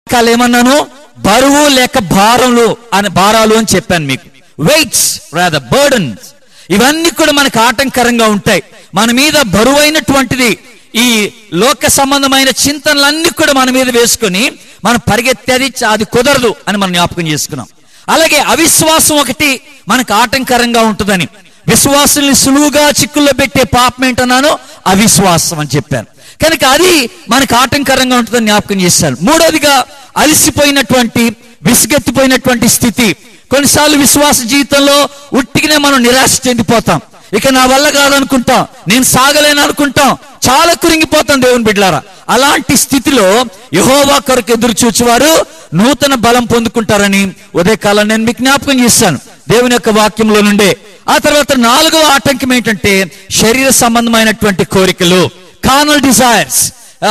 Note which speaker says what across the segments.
Speaker 1: కాలు ఏమన్నాను బరువు లేక భారములు అని భారాలు అని చెప్పాను మీకు వెయిట్స్ రాద బర్డన్స్ ఇవన్నీ కూడా మనకు ఆటంకరంగా ఉంటాయి మన మీద బరువైనటువంటిది ఈ లోక సంబంధమైన చింతనలన్నీ కూడా మన మీద వేసుకొని మనం పరిగెత్తేది చ- అది కుదరదు అని మనం జ్ఞాపకం చేసుకున్నాం అలాగే అవిశ్వాసం ఒకటి మనకు ఆటంకరంగా ఉంటుందని విశ్వాసుల్ని సులువుగా చిక్కుల్లో పెట్టే పాపం ఏంటన్నాను అవిశ్వాసం అని చెప్పాను కనుక అది మనకు ఆటంకరంగా ఉంటుందని జ్ఞాపకం చేశాను మూడోదిగా అలసిపోయినటువంటి విసుగెత్తిపోయినటువంటి స్థితి కొన్నిసార్లు విశ్వాస జీవితంలో ఉట్టిగానే మనం నిరాశ చెందిపోతాం ఇక నా వల్ల కాదనుకుంటాం నేను సాగలేను అనుకుంటాం చాలా కురింగిపోతాం దేవుని బిడ్డలారా అలాంటి స్థితిలో యహోవా కొరకు ఎదురు చూచువారు నూతన బలం పొందుకుంటారని ఉదయకాలం నేను మీకు జ్ఞాపకం చేశాను దేవుని యొక్క వాక్యంలో నుండే ఆ తర్వాత నాలుగవ ఆటంకం ఏంటంటే శరీర సంబంధమైనటువంటి కోరికలు కార్నల్ డిజైర్స్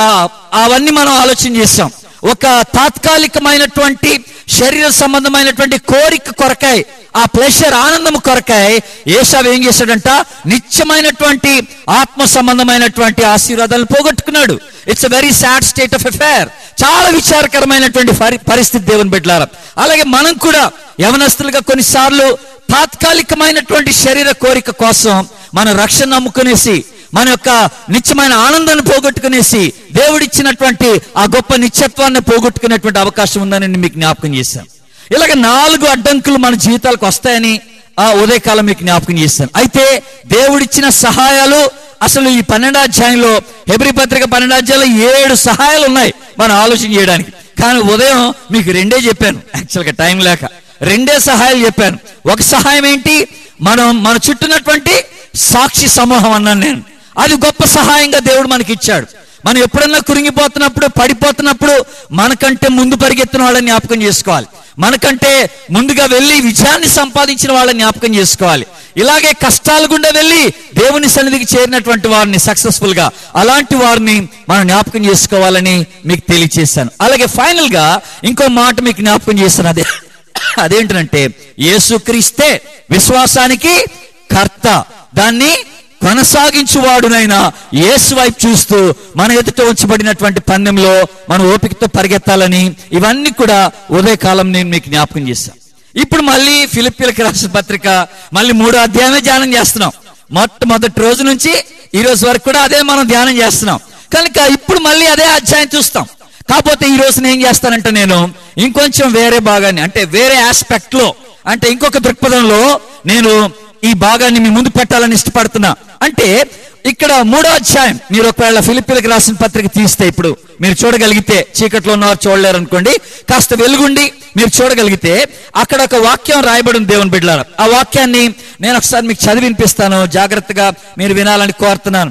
Speaker 1: అవన్నీ మనం ఆలోచన చేస్తాం ఒక తాత్కాలికమైనటువంటి శరీర సంబంధమైనటువంటి కోరిక కొరకాయ ఆ ప్లెషర్ ఆనందం కొరకాయ ఏసావు ఏం చేశాడంట నిత్యమైనటువంటి ఆత్మ సంబంధమైనటువంటి ఆశీర్వాదాలను పోగొట్టుకున్నాడు it's a very sad state of affair చాలా విచారకరమైనటువంటి పరి- పరిస్థితి దేవుని బిడ్డలారా అలాగే మనం కూడా యవనస్తులుగా కొన్నిసార్లు తాత్కాలికమైనటువంటి శరీర కోరిక కోసం మన రక్షణ నమ్ముకునేసి మన యొక్క నిత్యమైన ఆనందాన్ని పోగొట్టుకునేసి దేవుడిచ్చినటువంటి ఆ గొప్ప నిత్యత్వాన్ని పోగొట్టుకునేటువంటి అవకాశం ఉందని నేను మీకు జ్ఞాపకం చేశాను ఇలాగ నాలుగు అడ్డంకులు మన జీవితాలకు వస్తాయని ఆ ఉదయకాలం మీకు జ్ఞాపకం చేశాను అయితే దేవుడిచ్చిన సహాయాలు అసలు ఈ పన్నెండు అధ్యాయంలో హెబ్రి పత్రిక పన్నెండు అధ్యాయంలో ఏడు సహాయాలు ఉన్నాయి మనం ఆలోచన చేయడానికి కానీ ఉదయం మీకు రెండే చెప్పాను యాక్చువల్గా టైం లేక రెండే సహాయాలు చెప్పాను ఒక సహాయం ఏంటి మనం మన చుట్టూనటువంటి సాక్షి సమూహం అన్నాను నేను అది గొప్ప సహాయంగా దేవుడు మనకి ఇచ్చాడు మనం ఎప్పుడన్నా కురింగిపోతున్నప్పుడు పడిపోతున్నప్పుడు మనకంటే ముందు పరిగెత్తిన వాళ్ళని జ్ఞాపకం చేసుకోవాలి మనకంటే ముందుగా వెళ్ళి విజయాన్ని సంపాదించిన వాళ్ళని జ్ఞాపకం చేసుకోవాలి ఇలాగే కష్టాల గుండా వెళ్ళి దేవుని సన్నిధికి చేరినటువంటి వారిని సక్సెస్ఫుల్ గా అలాంటి వారిని మనం జ్ఞాపకం చేసుకోవాలని మీకు తెలియచేశాను అలాగే ఫైనల్ గా ఇంకో మాట మీకు జ్ఞాపకం చేస్తాను అదే అదేంటంటే యేసుక్రీస్తే విశ్వాసానికి కర్త దాన్ని కొనసాగించువాడునైనా యేసు వైపు చూస్తూ మన ఎదుట ఉంచబడినటువంటి పందెంలో మన ఓపికతో పరిగెత్తాలని ఇవన్నీ కూడా ఉదయకాలం నేను మీకు జ్ఞాపకం చేశాను ఇప్పుడు మళ్ళీ ఫిలిప్పీలకు రాసిన పత్రిక మళ్ళీ మూడో అధ్యాయమే ధ్యానం చేస్తున్నాం మొట్టమొదటి రోజు నుంచి ఈ రోజు వరకు కూడా అదే మనం ధ్యానం చేస్తున్నాం కనుక ఇప్పుడు మళ్ళీ అదే అధ్యాయం చూస్తాం కాకపోతే ఈ రోజు నేను ఏం చేస్తానంటే నేను ఇంకొంచెం వేరే భాగాన్ని అంటే వేరే ఆస్పెక్ట్ లో అంటే ఇంకొక దృక్పథంలో నేను ఈ భాగాన్ని మీ ముందు పెట్టాలని ఇష్టపడుతున్నా అంటే ఇక్కడ మూడో అధ్యాయం మీరు ఒకవేళ ఫిలిపిలకు రాసిన పత్రిక తీస్తే ఇప్పుడు మీరు చూడగలిగితే చీకట్లో ఉన్నవారు చూడలేరు అనుకోండి కాస్త వెలుగుండి మీరు చూడగలిగితే అక్కడ ఒక వాక్యం రాయబడి ఉంది దేవుని బిడ్డలారా ఆ వాక్యాన్ని నేను ఒకసారి మీకు చదివి వినిపిస్తాను జాగ్రత్తగా మీరు వినాలని కోరుతున్నాను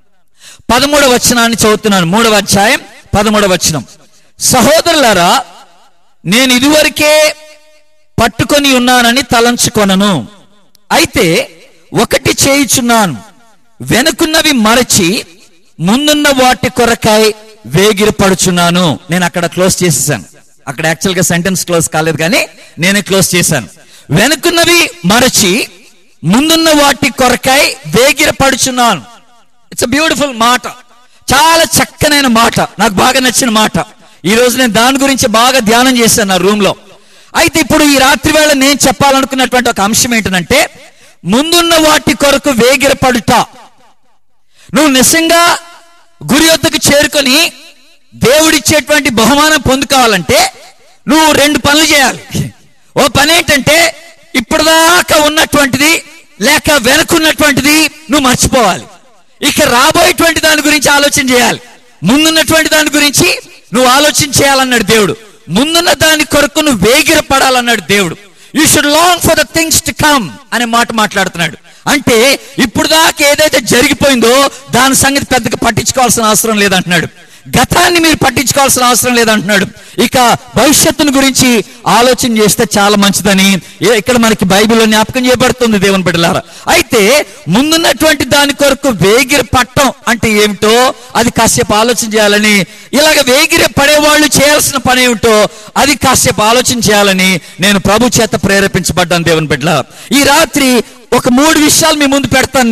Speaker 1: పదమూడవ వచనాన్ని చదువుతున్నాను మూడవ అధ్యాయం పదమూడవ వచనం సహోదరులారా నేను ఇదివరకే పట్టుకొని ఉన్నానని తలంచుకొనను అయితే ఒకటి చేయుచున్నాను వెనుకున్నవి మరచి ముందున్న వాటి కొరకై వేగిరపడుచున్నాను నేను అక్కడ క్లోజ్ చేసేసాను అక్కడ యాక్చువల్ గా సెంటెన్స్ క్లోజ్ కాలేదు కానీ నేనే క్లోజ్ చేశాను వెనుకున్నవి మరచి ముందున్న వాటి కొరకై వేగిరపడుచున్నాను ఇట్స్ బ్యూటిఫుల్ మాట చాలా చక్కనైన మాట నాకు బాగా నచ్చిన మాట ఈ రోజు నేను దాని గురించి బాగా ధ్యానం చేశాను నా రూమ్ లో అయితే ఇప్పుడు ఈ రాత్రి వేళ నేను చెప్పాలనుకున్నటువంటి ఒక అంశం ఏంటంటే ముందున్న వాటి కొరకు వేగిరపడుట నువ్వు నిజంగా గురి వద్దకు చేరుకొని దేవుడిచ్చేటువంటి బహుమానం పొందుకోవాలంటే నువ్వు రెండు పనులు చేయాలి ఓ పని ఏంటంటే ఇప్పటిదాకా ఉన్నటువంటిది లేక వెనకున్నటువంటిది నువ్వు మర్చిపోవాలి ఇక రాబోయేటువంటి దాని గురించి ఆలోచన చేయాలి ముందున్నటువంటి దాని గురించి నువ్వు ఆలోచన చేయాలన్నాడు దేవుడు ముందున్న దాని కొరకు నువ్వు వేగిరపడాలన్నాడు దేవుడు you should long for the things to come అనే మాట మాట్లాడుతున్నాడు అంటే ఇప్పుడు దాకా ఏదైతే జరిగిపోయిందో దాని సంగతి పెద్దగా పట్టించుకోవాల్సిన అవసరం లేదంటున్నాడు గతాన్ని మీరు పట్టించుకోవాల్సిన అవసరం లేదంటున్నాడు ఇక భవిష్యత్తును గురించి ఆలోచన చేస్తే చాలా మంచిదని ఏ- ఇక్కడ మనకి బైబిల్లో జ్ఞాపకం చేయబడుతుంది దేవుని బిడ్డలారా అయితే ముందున్నటువంటి దాని కొరకు వేగిరి పట్టం అంటే ఏమిటో అది కాసేపు ఆలోచన చేయాలని ఇలాగ వేగిరి పడేవాళ్ళు చేయాల్సిన పని ఏమిటో అది కాసేపు ఆలోచన చేయాలని నేను ప్రభు చేత ప్రేరేపించబడ్డాను దేవుని బిడ్డ ఈ రాత్రి ఒక మూడు విషయాలు మీ ముందు పెడతాను నేను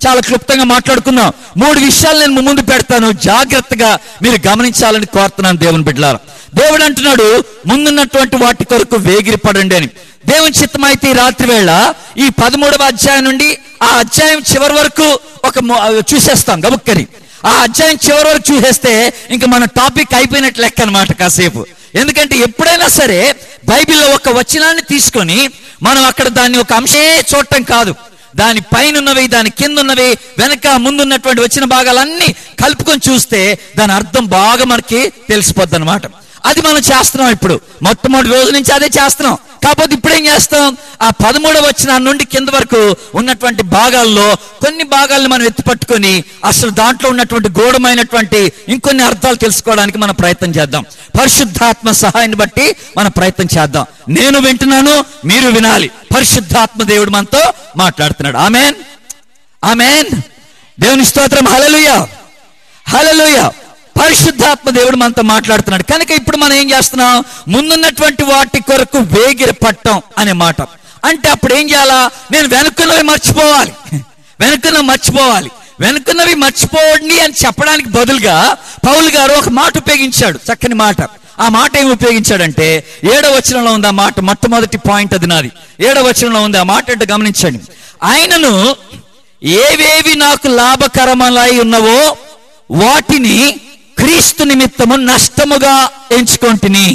Speaker 1: చాలా క్లుప్తంగా మాట్లాడుకుందాం మూడు విషయాలు నేను మీ ముందు పెడతాను జాగ్రత్తగా మీరు గమనించాలని కోరుతున్నాను దేవుని బిడ్డలారా దేవుడు అంటున్నాడు ముందున్నటువంటి వాటి కొరకు వేగిరిపడండి అని దేవుని చిత్తమైతే ఈ రాత్రి వేళ ఈ పదమూడవ అధ్యాయం నుండి ఆ అధ్యాయం చివరి వరకు ఒక మొ- చూసేస్తాం గబుక్కని ఆ అధ్యాయం చివరి వరకు చూసేస్తే ఇంకా మన టాపిక్ అయిపోయినట్టు లెక్క అనమాట కాసేపు ఎందుకంటే ఎప్పుడైనా సరే బైబిల్లో ఒక వచనాన్ని తీసుకొని మనం అక్కడ దాన్ని ఒక అంశే చూడటం కాదు దాని పైన ఉన్నవి దాని కింద ఉన్నవి వెనక ముందున్నటువంటి వచ్చిన భాగాలన్నీ కలుపుకొని చూస్తే దాని అర్థం బాగా మనకి తెలిసిపోద్ది అనమాట అది మనం చేస్తున్నాం ఇప్పుడు మొట్టమొదటి రోజు నుంచి అదే చేస్తున్నాం కాకపోతే ఇప్పుడు ఏం చేస్తాం ఆ పదమూడవ వచ్చిన నుండి కింద వరకు ఉన్నటువంటి భాగాల్లో కొన్ని భాగాలను మనం ఎత్తి పట్టుకొని అసలు దాంట్లో ఉన్నటువంటి గూఢమైనటువంటి ఇంకొన్ని అర్థాలు తెలుసుకోవడానికి మనం ప్రయత్నం చేద్దాం పరిశుద్ధాత్మ సహాయాన్ని బట్టి మనం ప్రయత్నం చేద్దాం నేను వింటున్నాను మీరు వినాలి పరిశుద్ధాత్మ దేవుడు మనతో మాట్లాడుతున్నాడు ఆమెన్ ఆమెన్ దేవుని స్తోత్రం హలలుయ హలలుయ పరిశుద్ధాత్మ దేవుడు మనతో మాట్లాడుతున్నాడు కనుక ఇప్పుడు మనం ఏం చేస్తున్నాం ముందున్నటువంటి వాటి కొరకు వేగిరి పట్టం అనే మాట అంటే అప్పుడు ఏం చేయాలా నేను వెనుకున్నవి మర్చిపోవాలి వెనుకున్నవి మర్చిపోవాలి వెనుకున్నవి మర్చిపోండి అని చెప్పడానికి బదులుగా పౌలు గారు ఒక మాట ఉపయోగించాడు చక్కని మాట ఆ మాట ఏమి ఉపయోగించాడంటే ఏడవ వచనంలో ఉంది ఆ మాట మొట్టమొదటి పాయింట్ అది నాది ఏడవ వచనంలో ఉంది ఆ మాట అంటే గమనించండి ఆయనను ఏవేవి నాకు లాభకరమలై ఉన్నవో వాటిని క్రీస్తు నిమిత్తము నష్టముగా ఎంచుకొంటిని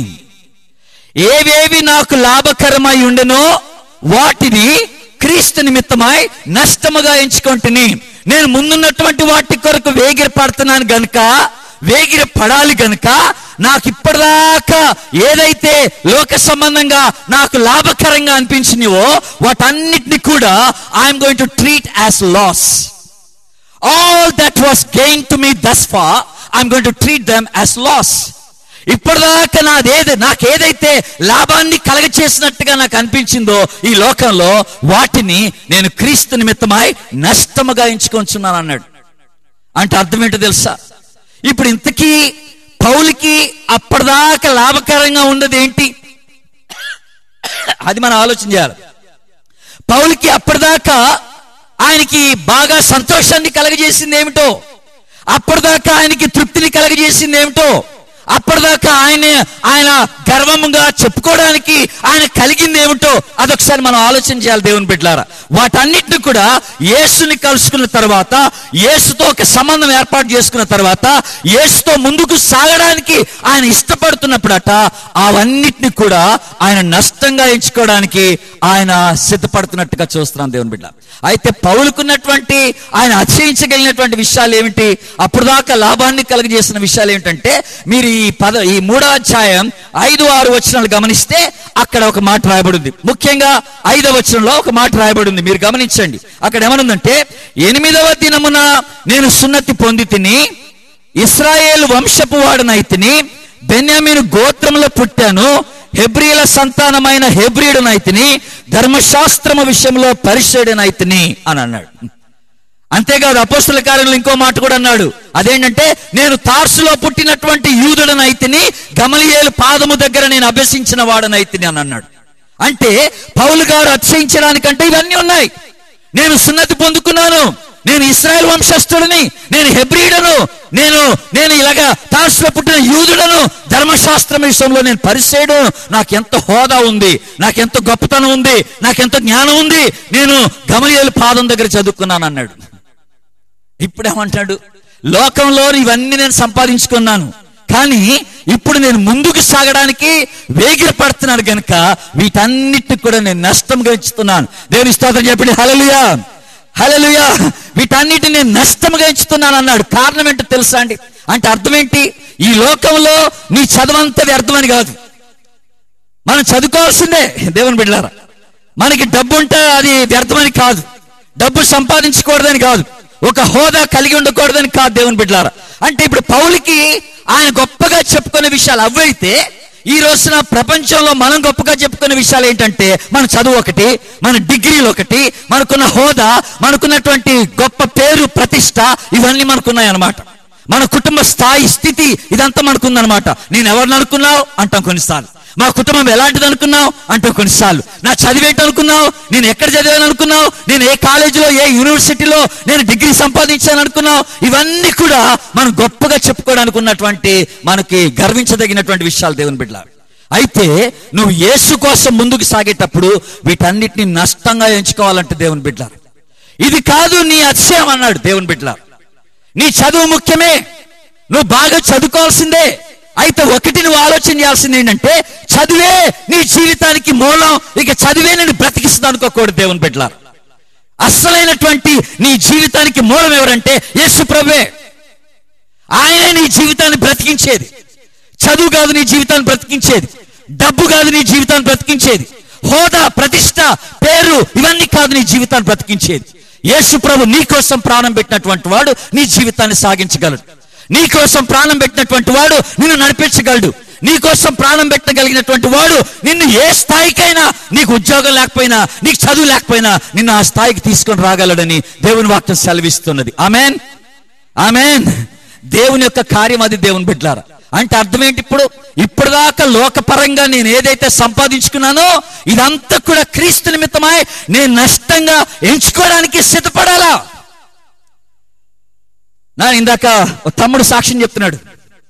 Speaker 1: ఏవేవి నాకు లాభకరమై ఉండెనో వాటిని క్రీస్తు నిమిత్తమై నష్టముగా ఎంచుకొంటిని నేను ముందున్నటువంటి వాటి కొరకు వేగిరి పడుతున్నాను గనుక వేగిరి పడాలి గనుక నాకు ఇప్పటిదాకా ఏదైతే లోక సంబంధంగా నాకు లాభకరంగా అనిపించినవో వాటన్నిటిని కూడా I'm going to treat as loss all that was gain to me thus far I'm going to treat them as loss ఇప్పటిదాకా నాదేది నాకు ఏదైతే లాభాన్ని కలగచేసినట్టుగా నాకు అనిపించిందో ఈ లోకంలో వాటిని నేను క్రీస్తు నిమిత్తమై నష్టముగా ఎంచుకొంచున్నాను అన్నాడు అంటే అర్థం ఏంటో తెలుసా ఇప్పుడు ఇంతకీ పౌలికి అప్పటిదాకా లాభకరంగా ఉన్నది ఏంటి అది మనం ఆలోచన చేయాలి పౌలికి అప్పటిదాకా ఆయనకి బాగా సంతోషాన్ని కలగజేసింది ఏమిటో అప్పటిదాకా ఆయనకి తృప్తిని కలగజేసింది ఏమిటో అప్పటిదాకా ఆయన ఆయన గర్వముగా చెప్పుకోవడానికి ఆయన కలిగింది ఏమిటో అదొకసారి మనం ఆలోచన చేయాలి దేవుని బిడ్డలారా వాటన్నిటిని కూడా యేసుని కలుసుకున్న తర్వాత యేసుతో ఒక సంబంధం ఏర్పాటు చేసుకున్న తర్వాత యేసుతో ముందుకు సాగడానికి ఆయన ఇష్టపడుతున్నప్పుడట అవన్నిటిని కూడా ఆయన నష్టంగా ఎంచుకోవడానికి ఆయన సిద్ధపడుతున్నట్టుగా చూస్తున్నాం దేవుని బిడ్డ అయితే పౌలుకున్నటువంటి ఆయన అతిశయించగలిగినటువంటి విషయాలు ఏమిటి అప్పుడు దాకా లాభాన్ని కలుగజేసిన విషయాలు ఏమిటంటే మీరు ఈ పద ఈ మూడో అధ్యాయం ఐదు ఆరు వచనాలు గమనిస్తే అక్కడ ఒక మాట రాయబడింది ముఖ్యంగా ఐదవ వచనంలో ఒక మాట రాయబడింది మీరు గమనించండి అక్కడ ఏమనుందంటే ఎనిమిదవ దినమున నేను సున్నతి పొంది తిని ఇస్రాయేల్ వంశపు వాడనైతిని బెన్యామీను గోత్రంలో పుట్టాను హెబ్రియుల సంతానమైన హెబ్రియుడనైతిని ధర్మశాస్త్రము విషయంలో పరిశుడనైతిని అని అన్నాడు అంతేకాదు అపోస్తుల కార్యంలో ఇంకో మాట కూడా అన్నాడు అదేంటంటే నేను తార్సులో పుట్టినటువంటి యూదుడనైతిని గమలియేలు పాదము దగ్గర నేను అభ్యసించిన వాడనైతిని అని అన్నాడు అంటే పౌలు గారు అతిశయించడానికంటే ఇవన్నీ ఉన్నాయి నేను సున్నతి పొందుకున్నాను నేను ఇస్రాయల్ వంశస్థుడిని నేను హెబ్రీడను నేను నేను ఇలాగా తార్సులో పుట్టిన యూదుడను ధర్మశాస్త్రం విషయంలో నేను పరిసేడు నాకెంత హోదా ఉంది నాకెంత గొప్పతనం ఉంది నాకెంత జ్ఞానం ఉంది నేను గమలియేలు పాదం దగ్గర చదువుకున్నాను అన్నాడు ఇప్పుడేమంటాడు లోకంలో ఇవన్నీ నేను సంపాదించుకున్నాను కానీ ఇప్పుడు నేను ముందుకు సాగడానికి వేగిర పడుతున్నాను గనుక వీటన్నిటి కూడా నేను నష్టం గెలుచుతున్నాను దేవుని స్తోత్రం చెప్పండి హలలుయా హలలుయా వీటన్నిటిని నేను నష్టంగా ఎంచుతున్నాను అన్నాడు కారణం ఏంటో తెలుసా అండి అంటే అర్థం ఏంటి ఈ లోకంలో నీ చదవంతా వ్యర్థమని కాదు మనం చదువుకోవాల్సిందే దేవుని బిడ్డలారా మనకి డబ్బు ఉంటే అది వ్యర్థమని కాదు డబ్బు సంపాదించకూడదని కాదు ఒక హోదా కలిగి ఉండకూడదని కాదు దేవుని బిడ్డలారా అంటే ఇప్పుడు పౌలికి ఆయన గొప్పగా చెప్పుకునే విషయాలు అవైతే ఈ రోజున ప్రపంచంలో మనం గొప్పగా చెప్పుకునే విషయాలు ఏంటంటే మన చదువు ఒకటి మన డిగ్రీలు ఒకటి మనకున్న హోదా మనకున్నటువంటి గొప్ప పేరు ప్రతిష్ట ఇవన్నీ మనకున్నాయి అన్నమాట మన కుటుంబ స్థాయి స్థితి ఇదంతా మనకుందనమాట నేను ఎవరిని అనుకున్నావు అంటాం కొన్నిసార్లు మా కుటుంబం ఎలాంటిది అనుకున్నావు అంటాం కొన్నిసార్లు నా చదివేంటి అనుకున్నావు నేను ఎక్కడ చదివాను అనుకున్నావు నేను ఏ కాలేజీలో ఏ యూనివర్సిటీలో నేను డిగ్రీ సంపాదించాను అనుకున్నావు ఇవన్నీ కూడా మనం గొప్పగా చెప్పుకోవడానికి ఉన్నటువంటి మనకి గర్వించదగినటువంటి విషయాలు దేవుని బిడ్డ అయితే నువ్వు యేసు కోసం ముందుకు సాగేటప్పుడు వీటన్నిటిని నష్టంగా ఎంచుకోవాలంటే దేవుని బిడ్డ ఇది కాదు నీ అతిశయం అన్నాడు దేవుని బిడ్డ నీ చదువు ముఖ్యమే నువ్వు బాగా చదువుకోవాల్సిందే అయితే ఒకటి నువ్వు ఆలోచన చేయాల్సింది ఏంటంటే చదివే నీ జీవితానికి మూలం ఇక చదివే నేను బ్రతికిస్తుంది అనుకోకూడదు దేవుని బిడ్డలారు అస్సలైనటువంటి నీ జీవితానికి మూలం ఎవరంటే యేసు ప్రభువే ఆయనే నీ జీవితాన్ని బ్రతికించేది చదువు కాదు నీ జీవితాన్ని బ్రతికించేది డబ్బు కాదు నీ జీవితాన్ని బ్రతికించేది హోదా ప్రతిష్ట పేరు ఇవన్నీ కాదు నీ జీవితాన్ని బ్రతికించేది యేసు ప్రభు నీ కోసం ప్రాణం పెట్టినటువంటి వాడు నీ జీవితాన్ని సాగించగలడు నీ కోసం ప్రాణం పెట్టినటువంటి వాడు నిన్ను నడిపించగలడు నీ కోసం ప్రాణం పెట్టగలిగినటువంటి వాడు నిన్ను ఏ స్థాయికైనా నీకు ఉద్యోగం లేకపోయినా నీకు చదువు లేకపోయినా నిన్ను ఆ స్థాయికి తీసుకొని రాగలడని దేవుని వాక్యం సెలవిస్తున్నది ఆమెన్ ఆమెన్ దేవుని యొక్క కార్యం అది దేవుని బిడ్డారా అంటే అర్థం ఏంటి ఇప్పుడు ఇప్పటిదాకా లోకపరంగా నేను ఏదైతే సంపాదించుకున్నానో ఇదంతా కూడా క్రీస్తు నిమిత్తమై నేను నష్టంగా ఎంచుకోవడానికి సిద్ధపడాలా నా ఇందాక ఒక తమ్ముడు సాక్ష్యం చెప్తున్నాడు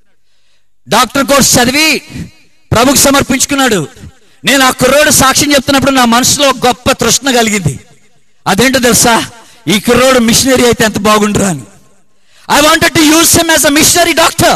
Speaker 1: డాక్టర్ కోర్స్ చదివి ప్రభుకు సమర్పించుకున్నాడు నేను ఆ కుర్రోడు సాక్ష్యం చెప్తున్నప్పుడు నా మనసులో ఒక గొప్ప తృష్ణ కలిగింది అదేంటో తెలుసా ఈ కుర్రోడు మిషనరీ అయితే ఎంత బాగుండరా అని I wanted to use him as a missionary doctor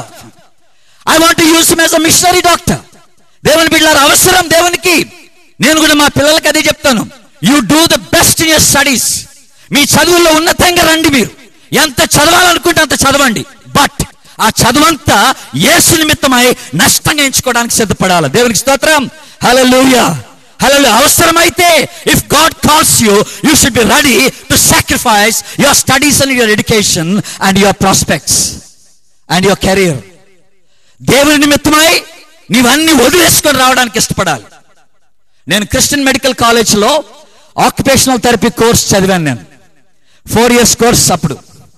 Speaker 1: I want to use him as a missionary doctor దేవుని బిడ్డలారు అవసరం దేవునికి నేను కూడా మా పిల్లలకి అదే చెప్తాను you do the best in your studies మీ చదువుల్లో ఉన్నతంగా రండి మీరు ఎంత చదవాలనుకుంటే అంత చదవండి బట్ ఆ చదువంతా యేసు నిమిత్తమై నష్టంగా ఎంచుకోవడానికి సిద్ధపడాలి దేవునికి స్తోత్రం హల్లెలూయా హలో అవసరమైతే if God calls you you should be ready to sacrifice your studies and your education and your prospects and your career దేవుని నిమిత్తమై నీవన్నీ వదిలేసుకొని రావడానికి ఇష్టపడాలి నేను క్రిస్టియన్ మెడికల్ కాలేజ్లో ఆక్యుపేషనల్ థెరపీ కోర్స్ చదివాను నేను ఫోర్ ఇయర్స్ కోర్స్ అప్పుడు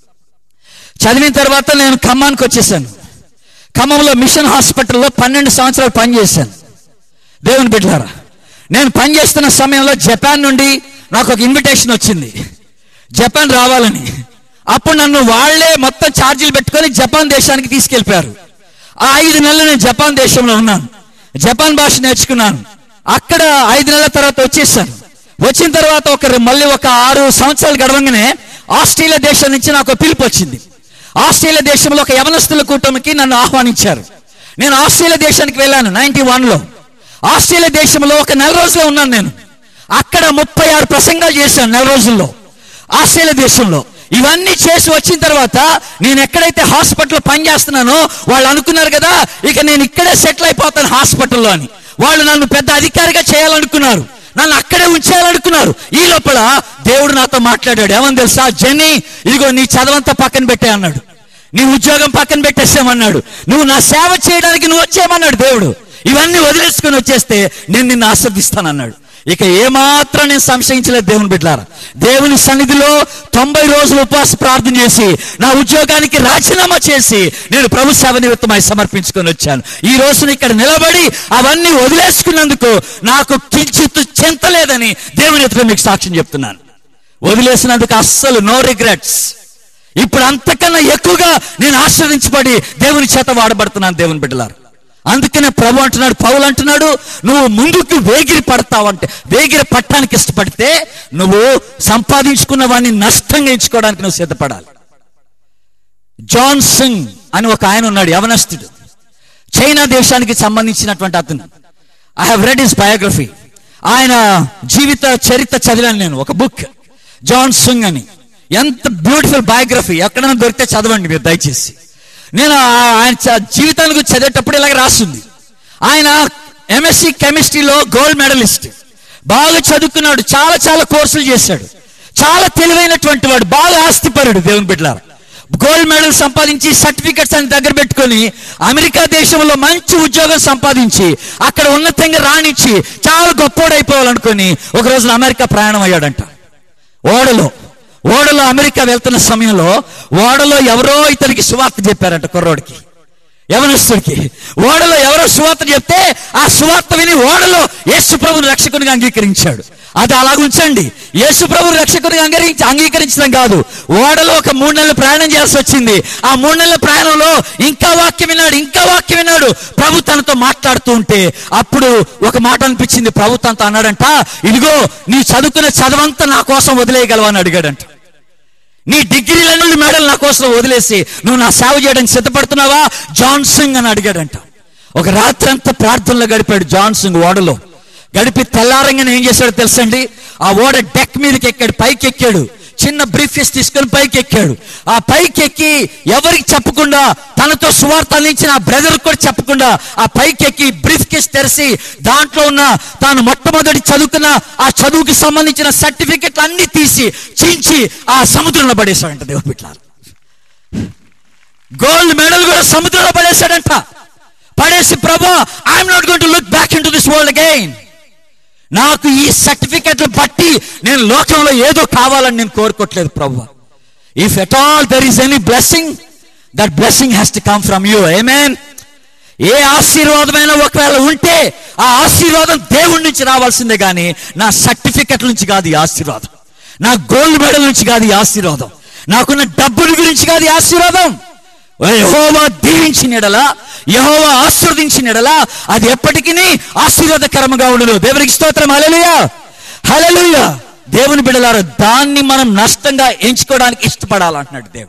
Speaker 1: చదివిన తర్వాత నేను ఖమ్మానికి వచ్చేసాను ఖమ్మంలో మిషన్ హాస్పిటల్లో పన్నెండు సంవత్సరాలు పనిచేశాను దేవుని బిడ్డలారా నేను పనిచేస్తున్న సమయంలో జపాన్ నుండి నాకు ఒక ఇన్విటేషన్ వచ్చింది జపాన్ రావాలని అప్పుడు నన్ను వాళ్ళే మొత్తం ఛార్జీలు పెట్టుకొని జపాన్ దేశానికి తీసుకెళ్ళిపోయారు ఆ ఐదు నెలలు నేను జపాన్ దేశంలో ఉన్నాను జపాన్ భాష నేర్చుకున్నాను అక్కడ ఐదు నెలల తర్వాత వచ్చేసాను వచ్చిన తర్వాత ఒక మళ్ళీ ఒక ఆరు సంవత్సరాలు గడవంగానే ఆస్ట్రేలియా దేశం నుంచి నాకు ఒక పిలుపు వచ్చింది ఆస్ట్రేలియా దేశంలో ఒక యవనస్తుల కూటమికి నన్ను ఆహ్వానించారు నేను ఆస్ట్రేలియా దేశానికి వెళ్ళాను నైన్టీ వన్లో ఆస్ట్రేలియా దేశంలో ఒక నెల రోజులు ఉన్నాను నేను అక్కడ ముప్పై ఆరు ప్రసంగాలు చేశాను నెల రోజుల్లో ఆస్ట్రేలియా దేశంలో ఇవన్నీ చేసి వచ్చిన తర్వాత నేను ఎక్కడైతే హాస్పిటల్ పనిచేస్తున్నానో వాళ్ళు అనుకున్నారు కదా ఇక నేను ఇక్కడే సెటిల్ అయిపోతాను హాస్పిటల్లో అని వాళ్ళు నన్ను పెద్ద అధికారిగా చేయాలనుకున్నారు నన్ను అక్కడే ఉంచేయాలనుకున్నారు ఈ లోపల దేవుడు నాతో మాట్లాడాడు ఏమని తెలుసా జెన్నీ ఇదిగో నీ చదవంతా పక్కన పెట్టే అన్నాడు నీ ఉద్యోగం పక్కన పెట్టేసామన్నాడు నువ్వు నా సేవ చేయడానికి నువ్వు వచ్చేయమన్నాడు దేవుడు ఇవన్నీ వదిలేసుకొని వచ్చేస్తే నేను నిన్ను ఆస్వాదిస్తానన్నాడు ఇక ఏమాత్రం నేను సంశయించలేదు దేవుని బిడ్డారా దేవుని సన్నిధిలో తొంభై రోజులు ఉపవాస ప్రార్థన చేసి నా ఉద్యోగానికి రాజీనామా చేసి నేను ప్రభు సేవ నిమిత్తమై సమర్పించుకొని వచ్చాను ఈ రోజున ఇక్కడ నిలబడి అవన్నీ వదిలేసుకున్నందుకు నాకు కించిత్ చింతలేదని దేవుని ఎదుట మీకు సాక్ష్యం చెప్తున్నాను వదిలేసినందుకు అస్సలు నో రిగ్రెట్స్ ఇప్పుడు అంతకన్నా ఎక్కువగా నేను ఆశ్రదించబడి దేవుని చేత వాడబడుతున్నాను దేవుని బిడ్డలారు అందుకనే ప్రభు అంటున్నాడు పౌలు అంటున్నాడు నువ్వు ముందుకు వేగిరి పడతావంటే వేగిరి పట్టడానికి ఇష్టపడితే నువ్వు సంపాదించుకున్న వాడిని నష్టంగా ఎంచుకోవడానికి నువ్వు సిద్ధపడాలి జాన్ సింగ్ అని ఒక ఆయన ఉన్నాడు యవనస్తుడు చైనా దేశానికి సంబంధించినటువంటి అతను I have read his biography ఆయన జీవిత చరిత్ర చదివాను నేను ఒక బుక్ జాన్ సింగ్ అని ఎంత బ్యూటిఫుల్ బయోగ్రఫీ ఎక్కడైనా దొరికితే చదవండి మీరు దయచేసి నేను ఆ- ఆయన చ- జీవితాన్ని గురించి చదివేటప్పుడు ఇలాగ రాస్తుంది ఆయన ఎంఎస్సి కెమిస్ట్రీలో గోల్డ్ మెడలిస్ట్ బాగా చదువుకున్నాడు చాలా చాలా కోర్సులు చేశాడు చాలా తెలివైనటువంటి వాడు బాగా ఆస్తిపరుడు దేవుని బిడ్డలారా గోల్డ్ మెడల్ సంపాదించి సర్టిఫికెట్స్ అని దగ్గర పెట్టుకొని అమెరికా దేశంలో మంచి ఉద్యోగం సంపాదించి అక్కడ ఉన్నతంగా రాణించి చాలా గొప్పోడైపోవాలనుకొని ఒక రోజున అమెరికా ప్రయాణం అయ్యాడంట ఓడలో ఓడలో అమెరికా వెళ్తున్న సమయంలో ఓడలో ఎవరో ఇతనికి సువార్త చెప్పారంట కుర్రోడికి యవనస్తుడికి ఓడలో ఎవరో సువార్త చెప్తే ఆ సువార్త విని ఓడలో యేసు ప్రభుని రక్షకునిగా అంగీకరించాడు అది అలా ఉంచండి యేసు ప్రభుని రక్షకునిగా అంగీకరించి అంగీకరించడం కాదు ఓడలో ఒక మూడు నెలలు ప్రయాణం చేయాల్సి వచ్చింది ఆ మూడు నెలల ప్రయాణంలో ఇంకా వాక్యం విన్నాడు ఇంకా వాక్యం విన్నాడు ప్రభు తనతో మాట్లాడుతూ ఉంటే అప్పుడు ఒక మాట అనిపించింది ప్రభు తనతో అన్నాడంట ఇదిగో నీ చదువుకున్న చదవంతా నా కోసం వదిలేయగలవా అని అడిగాడంట నీ డిగ్రీలన్నీ మేడలు నా కోసం వదిలేసి నువ్వు నా సేవ చేయడానికి సిద్ధపడుతున్నావా జాన్సింగ్ అని అడిగాడంట ఒక రాత్రి అంతా ప్రార్థనలో గడిపాడు జాన్సింగ్ ఓడలో గడిపి తెల్లారంగానే ఏం చేశాడో తెలుసండి ఆ ఓడ డెక్ మీదకి ఎక్కాడు పైకి ఎక్కాడు చిన్న బ్రీఫ్ కేస్ తీసుకొని పైకి ఎక్కాడు ఆ పైకి ఎక్కి ఎవరికి చెప్పకుండా తనతో సువార్త అందించిన ఆ బ్రదర్ కూడా చెప్పకుండా ఆ పైకి ఎక్కి బ్రీఫ్ కేస్ తెరిచి దాంట్లో ఉన్న తాను మొట్టమొదటి చదువుకున్న ఆ చదువుకి సంబంధించిన సర్టిఫికెట్లు అన్ని తీసి చించి ఆ సముద్రంలో పడేశాడంట దేవుడు బిడ్డలారా గోల్డ్ మెడల్ కూడా సముద్రంలో పడేశాడంట పడేసి ప్రభా I'm not going to look back into this world again నాకు ఈ సర్టిఫికెట్లు బట్టి నేను లోకంలో ఏదో కావాలని నేను కోరుకోవట్లేదు ప్రభు if at all there is any blessing that blessing has to come from you amen ఏ ఆశీర్వాదమైన ఒకవేళ ఉంటే ఆ ఆశీర్వాదం దేవుడి నుంచి రావాల్సిందే కానీ నా సర్టిఫికెట్ నుంచి కాదు ఈ ఆశీర్వాదం నా గోల్డ్ మెడల్ నుంచి కాదు ఈ ఆశీర్వాదం నాకున్న డబ్బుల గురించి కాదు ఈ ఆశీర్వాదం యహోవా దీవించినడలా యహోవా ఆశీర్వదించినడలా అది ఎప్పటికీ ఆశీర్వాదకరంగా ఉండదు దేవునికి స్తోత్రం హల్లెలూయా హల్లెలూయా దేవుని బిడలారు దాన్ని మనం నష్టంగా ఎంచుకోవడానికి ఇష్టపడాలంటున్నాడు దేవుడు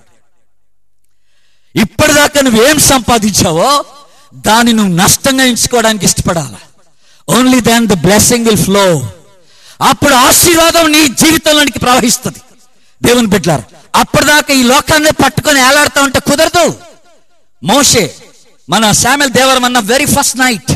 Speaker 1: ఇప్పటిదాకా నువ్వేం సంపాదించావో దాన్ని నువ్వు నష్టంగా ఎంచుకోవడానికి ఇష్టపడాలి only then the blessing will flow అప్పుడు ఆశీర్వాదం నీ జీవితంలోనికి ప్రవహిస్తుంది దేవుని బిడ్డలారు అప్పటిదాకా ఈ లోకాన్ని పట్టుకొని ఏలాడుతూ ఉంటే కుదరదు మోషే మన శామెల్ దేవరం అన్న వెరీ ఫస్ట్ నైట్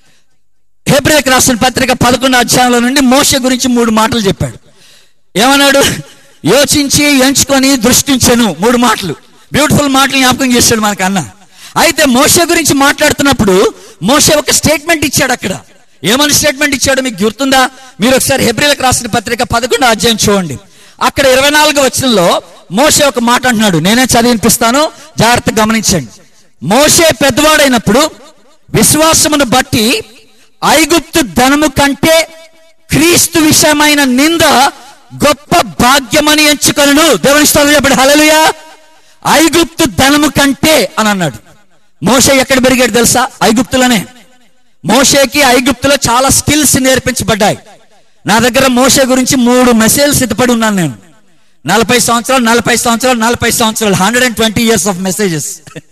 Speaker 1: హెబ్రేక్ రాసిన పత్రిక పదకొండు అధ్యాయంలో నుండి మోషే గురించి మూడు మాటలు చెప్పాడు ఏమన్నాడు యోచించి ఎంచుకొని దృష్టించను మూడు మాటలు బ్యూటిఫుల్ మాటలు జ్ఞాపకం చేశాడు మనకు అన్న అయితే మోషే గురించి మాట్లాడుతున్నప్పుడు మోషే ఒక స్టేట్మెంట్ ఇచ్చాడు అక్కడ ఏమని స్టేట్మెంట్ ఇచ్చాడు మీకు గుర్తుందా మీరు ఒకసారి హెబ్రిలకు రాసిన పత్రిక పదకొండు అధ్యాయం చూడండి అక్కడ ఇరవై నాలుగు వచనంలో మోషే ఒక మాట అంటున్నాడు నేనే చదివినిపిస్తాను జాగ్రత్తగా గమనించండి మోషే పెద్దవాడైనప్పుడు విశ్వాసమును బట్టి ఐగుప్తు ధనము కంటే క్రీస్తు విషయమైన నింద గొప్ప భాగ్యమని ఎంచుకొను దేవుని స్తోత్రం చెప్పండి హల్లెలూయా ఐగుప్తు ధనము కంటే అని అన్నాడు మోషే ఎక్కడ పెరిగాడు తెలుసా ఐగుప్తులోనే మోషేకి ఐగుప్తులో చాలా స్కిల్స్ నేర్పించబడ్డాయి నా దగ్గర మోషే గురించి మూడు మెసేజ్ సిద్ధపడి ఉన్నాను నేను నలభై సంవత్సరాలు నలభై సంవత్సరాలు నలభై సంవత్సరాలు hundred and twenty years of messages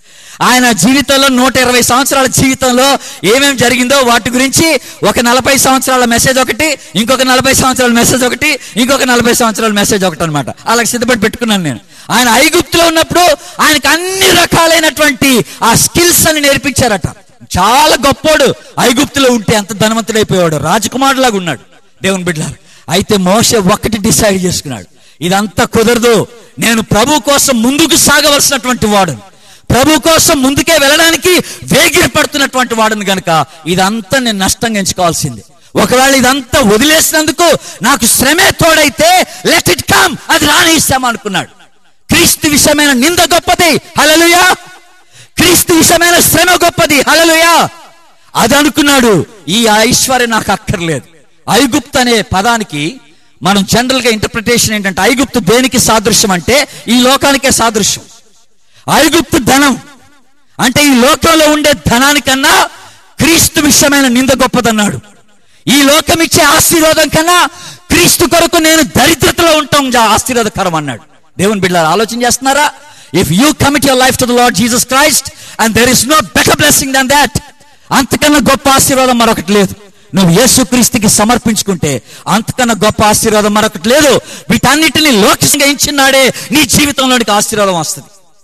Speaker 1: ఆయన జీవితంలో నూట ఇరవై సంవత్సరాల జీవితంలో ఏమేమి జరిగిందో వాటి గురించి ఒక నలభై సంవత్సరాల మెసేజ్ ఒకటి ఇంకొక నలభై సంవత్సరాల మెసేజ్ ఒకటి ఇంకొక నలభై సంవత్సరాల మెసేజ్ ఒకటి అనమాట అలా సిద్ధపడి పెట్టుకున్నాను నేను ఆయన ఐగుప్తులో ఉన్నప్పుడు ఆయనకు అన్ని రకాలైనటువంటి ఆ స్కిల్స్ అని నేర్పించారట చాలా గొప్పోడు ఐగుప్తులో ఉంటే అంత ధనవంతుడైపోయాడు రాజకుమారులాగా ఉన్నాడు దేవుని బిడ్డలారు అయితే మోసే ఒక్కటి డిసైడ్ చేసుకున్నాడు ఇదంతా కుదరదు నేను ప్రభు కోసం ముందుకు సాగవలసినటువంటి వాడు ప్రభు కోసం ముందుకే వెళ్ళడానికి వేగిరి పడుతున్నటువంటి వాడును గనుక ఇదంతా నేను నష్టంగా ఎంచుకోవాల్సింది ఒకవేళ ఇదంతా వదిలేసినందుకు నాకు శ్రమే తోడైతే లెట్ ఇట్ కమ్ అది రానిస్తాం అనుకున్నాడు క్రీస్తు విషయమైన నింద గొప్పది హలలుయా క్రీస్తు విషయమైన శ్రమ గొప్పది హలలుయా అది అనుకున్నాడు ఈ ఐశ్వర్యం నాకు అక్కర్లేదు ఐగుప్తు అనే పదానికి మనం జనరల్ గా ఇంటర్ప్రిటేషన్ ఏంటంటే ఐగుప్తు దేనికి సాదృశ్యం అంటే ఈ లోకానికే సాదృశ్యం ఐగుప్తు ధనం అంటే ఈ లోకంలో ఉండే ధనానికన్నా క్రీస్తు విషయమైన నింద గొప్పదన్నాడు ఈ లోకం ఇచ్చే ఆశీర్వాదం కన్నా క్రీస్తు కొరకు నేను దరిద్రతలో ఉంటాం జా- ఆశీర్వాదకరం అన్నాడు దేవుని బిడ్డ ఆలోచన చేస్తున్నారా if you commit your life to the Lord Jesus Christ and there is no better blessing than that అంతకన్నా గొప్ప ఆశీర్వాదం మరొకటి లేదు నువ్వు యేసుక్రీస్తుకి సమర్పించుకుంటే అంతకన్నా గొప్ప ఆశీర్వాదం మరొకటి లేదు వీటన్నిటిని లోకంగా ఇచ్చినాడే నీ జీవితంలోనికి ఆశీర్వాదం వస్తుంది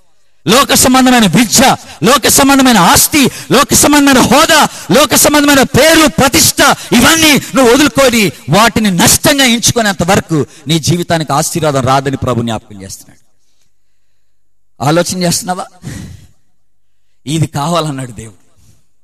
Speaker 1: లోక సంబంధమైన విద్య లోక సంబంధమైన ఆస్తి లోక సంబంధమైన హోదా లోక సంబంధమైన పేరు ప్రతిష్ట ఇవన్నీ నువ్వు వదులుకొని వాటిని నష్టంగా ఎంచుకునేంత వరకు నీ జీవితానికి ఆశీర్వాదం రాదని ప్రభు జ్ఞాపకం చేస్తున్నాడు ఆలోచన చేస్తున్నావా ఇది కావాలన్నాడు దేవుడు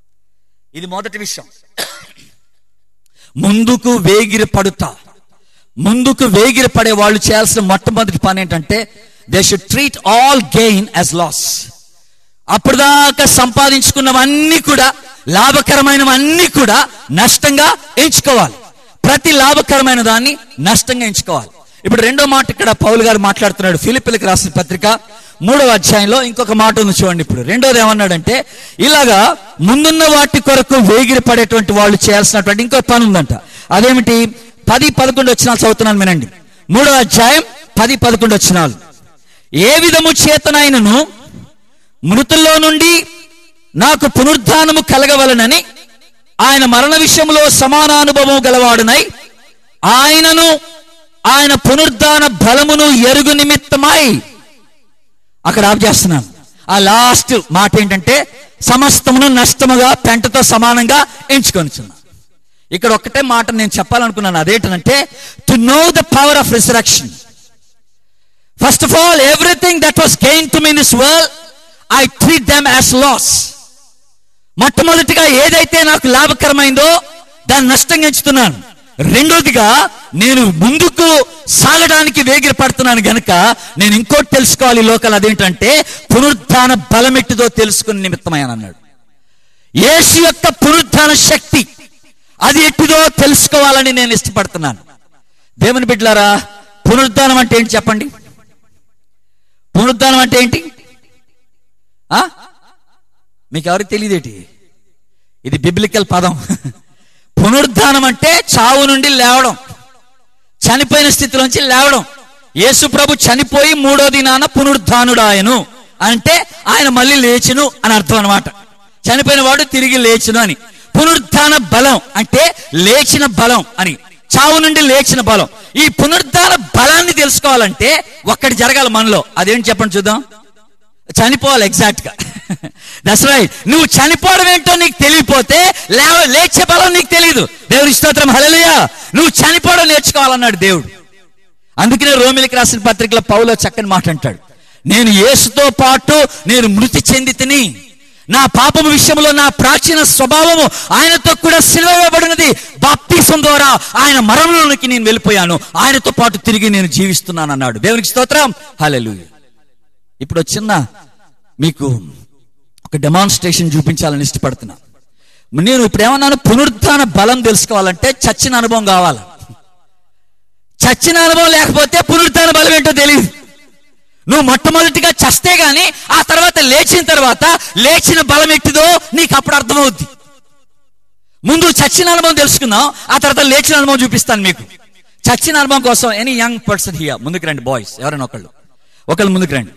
Speaker 1: ఇది మొదటి విషయం ముందుకు వేగిరి పడుతా ముందుకు వేగిరి పడే వాళ్ళు చేయాల్సిన మొట్టమొదటి పని ఏంటంటే they should treat all gain as loss అప్పటిదాకా సంపాదించుకున్నవన్నీ కూడా లాభకరమైనవన్నీ కూడా నష్టంగా ఎంచుకోవాలి ప్రతి లాభకరమైన దాన్ని నష్టంగా ఎంచుకోవాలి ఇప్పుడు రెండో మాట ఇక్కడ పౌలు గారు మాట్లాడుతున్నాడు ఫిలిపిలకు రాసిన పత్రిక మూడవ అధ్యాయంలో ఇంకొక మాట ఉంది చూడండి ఇప్పుడు రెండోది ఏమన్నాడంటే ఇలాగా ముందున్న వాటి కొరకు వేగిరి పడేటువంటి వాళ్ళు చేయాల్సినటువంటి ఇంకో పని ఉందంట అదేమిటి పది పదకొండు వచ్చినాలు చదువుతున్నాను వినండి మూడవ అధ్యాయం పది పదకొండు వచ్చినాలు ఏ విధము చేతనైనను మృతుల్లో నుండి నాకు పునరుద్ధానము కలగవలనని ఆయన మరణ విషయంలో సమానానుభవం గలవాడునై ఆయనను ఆయన పునరుద్ధాన బలమును ఎరుగు నిమిత్తమై అక్కడ ఆఫ్ చేస్తున్నాను ఆ లాస్ట్ మాట ఏంటంటే సమస్తమును నష్టముగా పెంటతో సమానంగా ఎంచుకొనిచున్నాను ఇక్కడ ఒక్కటే మాట నేను చెప్పాలనుకున్నాను అదేంటంటే to know the power of resurrection first of all everything that was gain to me in this world I treat them as loss మొట్టమొదటిగా ఏదైతే నాకు లాభకరమైందో దాన్ని నష్టంగా ఎంచుతున్నాను రెండోదిగా నేను ముందుకు సాగడానికి వేగిర పడుతున్నాను గనుక నేను ఇంకోటి తెలుసుకోవాలి ఈ లోకల్ అదేంటంటే పునరుద్ధాన బలమెట్టిదో తెలుసుకుని నిమిత్తమైన అన్నాడు యేసు యొక్క పునరుద్ధాన శక్తి అది ఎట్టిదో తెలుసుకోవాలని నేను ఇష్టపడుతున్నాను దేవుని బిడ్డలారా పునరుద్ధానం అంటే ఏంటి చెప్పండి పునరుద్ధానం అంటే ఏంటి ఆ? మీకు ఎవరికి తెలియదేటి ఇది బిబ్లికల్ పదం పునరుద్ధానం అంటే చావు నుండి లేవడం చనిపోయిన స్థితిలోంచి లేవడం యేసు ప్రభు చనిపోయి మూడో దినాన పునరుద్ధానుడు ఆయను అంటే ఆయన మళ్ళీ లేచును అని అర్థం అనమాట చనిపోయిన వాడు తిరిగి లేచును అని పునరుద్ధాన బలం అంటే లేచిన బలం అని చావు నుండి లేచిన బలం ఈ పునరుద్ధాన బలాన్ని తెలుసుకోవాలంటే ఒక్కటి జరగాలి మనలో అదేంటి చెప్పండి చూద్దాం చనిపోవాలి ఎగ్జాక్ట్ గా దట్స్ రైట్ నువ్వు చనిపోవడం ఏంటో నీకు తెలియపోతే లేవ లేచే బలం నీకు తెలియదు దేవుడి స్తోత్రం హల్లెలూయా నువ్వు చనిపోవడం నేర్చుకోవాలన్నాడు దేవుడు అందుకనే రోమిలికి రాసిన పత్రికలో పౌలో చక్కని మాట అంటాడు నేను యేసుతో పాటు నేను మృతి చెంది తిని నా పాపము విషయంలో నా ప్రాచీన స్వభావము ఆయనతో కూడా సిలువబడినది బాప్తీసం ద్వారా ఆయన మరణంలోనికి నేను వెళ్ళిపోయాను ఆయనతో పాటు తిరిగి నేను జీవిస్తున్నాను అన్నాడు దేవునికి స్తోత్రం హల్లెలూయా ఇప్పుడు ఒక చిన్న మీకు ఒక డెమాన్స్ట్రేషన్ చూపించాలని ఇష్టపడుతున్నా నేను ఇప్పుడు ఏమన్నాను పునరుద్ధాన బలం తెలుసుకోవాలంటే చచ్చిన అనుభవం కావాలి చచ్చిన అనుభవం లేకపోతే పునరుద్ధాన బలం ఏంటో తెలియదు నువ్వు మొట్టమొదటిగా చస్తే గాని ఆ తర్వాత లేచిన తర్వాత లేచిన బలం ఎట్టిదో నీకు అప్పుడు అర్థమవుద్ది ముందు చచ్చిన అనుభవం తెలుసుకుందాం ఆ తర్వాత లేచిన అనుభవం చూపిస్తాను మీకు చచ్చిన అనుభవం కోసం ఎనీ యంగ్ పర్సన్ హియర్ ముందుకు రండి బాయ్స్ ఎవరైనా ఒకళ్ళు ఒకళ్ళు ముందుకు రండి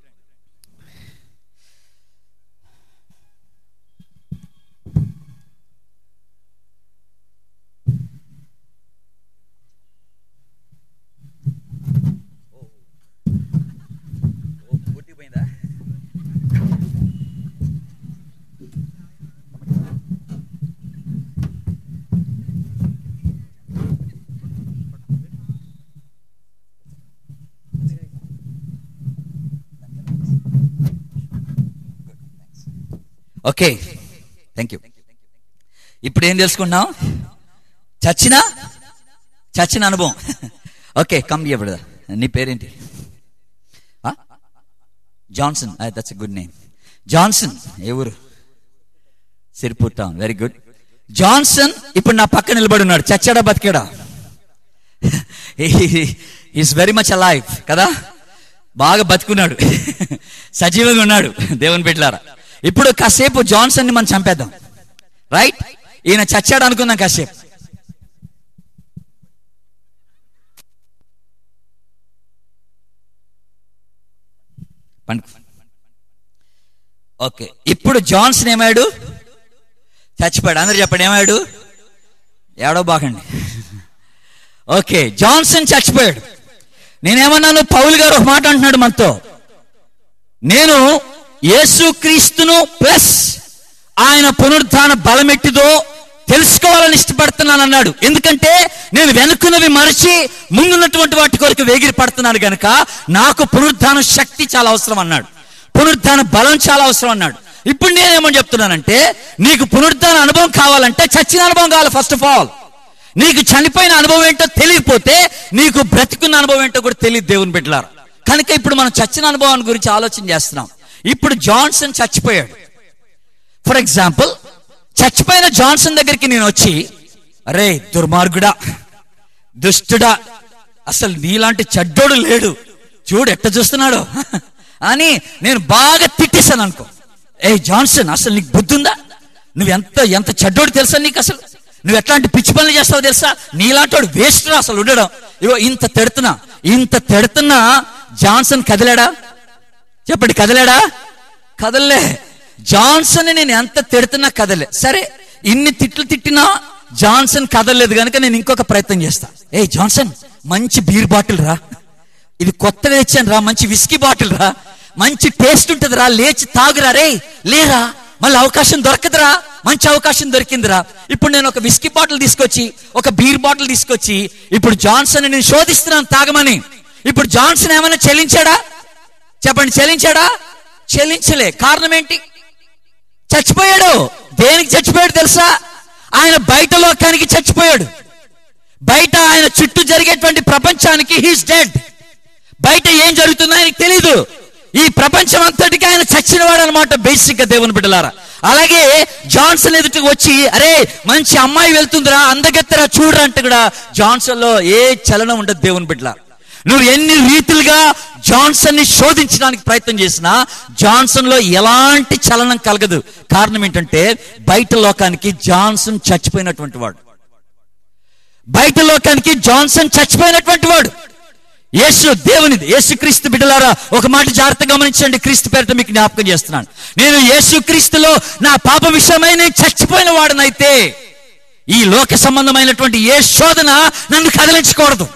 Speaker 1: ఓకే థ్యాంక్ యూ ఇప్పుడు ఏం తెలుసుకున్నాం చచ్చిన చచ్చిన అనుభవం ఓకే కమ్ ఇప్పుడు నీ పేరేంటి ఆ? Johnson that's good name Johnson ఏ ఊరు Sirpur town very good Johnson ఇప్పుడు నా పక్క నిలబడి ఉన్నాడు చచ్చాడా బతికాడా ఈస్ వెరీ మచ్ అలైవ్ కదా బాగా బతుకున్నాడు సజీవంగా ఉన్నాడు దేవుని బిడ్డలారా ఇప్పుడు కాసేపు జాన్సన్ ని మనం చంపేద్దాం రైట్ ఈయన చచ్చాడు అనుకుందాం కాసేపు పండుకు ఓకే ఇప్పుడు జాన్సన్ ఏమాడు చచ్చిపోయాడు అందరు చెప్పండి ఏమాడు ఏడో బాగండి ఓకే జాన్సన్ చచ్చిపోయాడు నేనేమన్నాను పౌలు గారు ఒక మాట అంటున్నాడు మనతో నేను యేసుక్రీస్తును ప్లస్ ఆయన పునరుద్ధాన బలమెట్టిదో తెలుసుకోవాలని ఇష్టపడుతున్నాను అన్నాడు ఎందుకంటే నేను వెనుకున్నవి మరచి ముందున్నటువంటి వాటి కొరకు వేగిరి పడుతున్నాను గనక నాకు పునరుద్ధాన శక్తి చాలా అవసరం అన్నాడు పునరుద్ధాన బలం చాలా అవసరం అన్నాడు ఇప్పుడు నేనేమని చెప్తున్నానంటే నీకు పునరుద్ధాన అనుభవం కావాలంటే చచ్చిన అనుభవం కావాలి ఫస్ట్ ఆఫ్ ఆల్ నీకు చనిపోయిన అనుభవం ఏంటో తెలియకపోతే నీకు బ్రతికున్న అనుభవం ఏంటో కూడా తెలియదు దేవుని బిడ్డలారు కనుక ఇప్పుడు మనం చచ్చిన అనుభవాన్ని గురించి ఆలోచన చేస్తున్నాం ఇప్పుడు జాన్సన్ చచ్చిపోయాడు ఫర్ ఎగ్జాంపుల్ చచ్చిపోయిన జాన్సన్ దగ్గరికి నేను వచ్చి అరే దుర్మార్గుడా దుష్టుడా అసలు నీలాంటి చెడ్డోడు లేడు చూడు ఎట్ట చూస్తున్నాడు అని నేను బాగా తిట్టేశాను అనుకో ఏ జాన్సన్ అసలు నీకు బుద్ధి ఉందా నువ్వు ఎంత ఎంత చెడ్డోడు తెలుసా నీకు అసలు నువ్వు ఎట్లాంటి పిచ్చి పనులు చేస్తావో తెలుసా నీలాంటి వేస్ట్ అసలు ఉండడం ఇగో ఇంత తెడుతున్నా ఇంత తెడుతున్నా జాన్సన్ కదిలాడా చెప్పండి కదలేడా కదలలే జాన్సన్ నేను ఎంత తిడుతున్నా కదలే సరే ఇన్ని తిట్లు తిట్టినా జాన్సన్ కదలలేదు కనుక నేను ఇంకొక ప్రయత్నం చేస్తా ఏ జాన్సన్ మంచి బీర్ బాటిల్ రా ఇది కొత్తగా తెచ్చాను రా మంచి విస్కీ బాటిల్ రా మంచి టేస్ట్ ఉంటుంది రా లేచి తాగురా రే లేరా మళ్ళీ అవకాశం దొరకదురా మంచి అవకాశం దొరికిందిరా ఇప్పుడు నేను ఒక విస్కీ బాటిల్ తీసుకొచ్చి ఒక బీర్ బాటిల్ తీసుకొచ్చి ఇప్పుడు జాన్సన్ నేను శోధిస్తున్నాను తాగమని ఇప్పుడు జాన్సన్ ఏమైనా చెల్లించాడా చెప్పండి చెల్లించాడా చెల్లించలే కారణం ఏంటి చచ్చిపోయాడు దేనికి చచ్చిపోయాడు తెలుసా ఆయన బయట లోకానికి చచ్చిపోయాడు బయట ఆయన చుట్టూ జరిగేటువంటి ప్రపంచానికి హీస్ డెడ్ బయట ఏం జరుగుతుందో ఆయనకి తెలీదు ఈ ప్రపంచం అంతటికి ఆయన చచ్చినవాడు అనమాట బేసిక్ గా దేవుని బిడ్డలారా అలాగే జాన్సన్ ఎదుటికి వచ్చి అరే మంచి అమ్మాయి వెళ్తుందిరా అందగత్తెరా చూడరా అంటే కూడా జాన్సన్ లో ఏ చలనం ఉండదు దేవుని బిడ్డలారా నువ్వు ఎన్ని రీతిలుగా జాన్సన్ ని శోధించడానికి ప్రయత్నం చేసినా జాన్సన్ లో ఎలాంటి చలనం కలగదు కారణం ఏంటంటే బయట లోకానికి జాన్సన్ చచ్చిపోయినటువంటి వాడు బయట లోకానికి జాన్సన్ చచ్చిపోయినటువంటి వాడు యేసు దేవునిది యేసు క్రీస్తు బిడ్డలారా ఒక మాట జాగ్రత్త గమనించండి క్రీస్తు పేరిట మీకు జ్ఞాపకం చేస్తున్నాను నేను యేసు క్రీస్తులో నా పాప విషయమై నేను చచ్చిపోయిన వాడనైతే ఈ లోక సంబంధమైనటువంటి ఏ శోధన నన్ను కదిలించకూడదు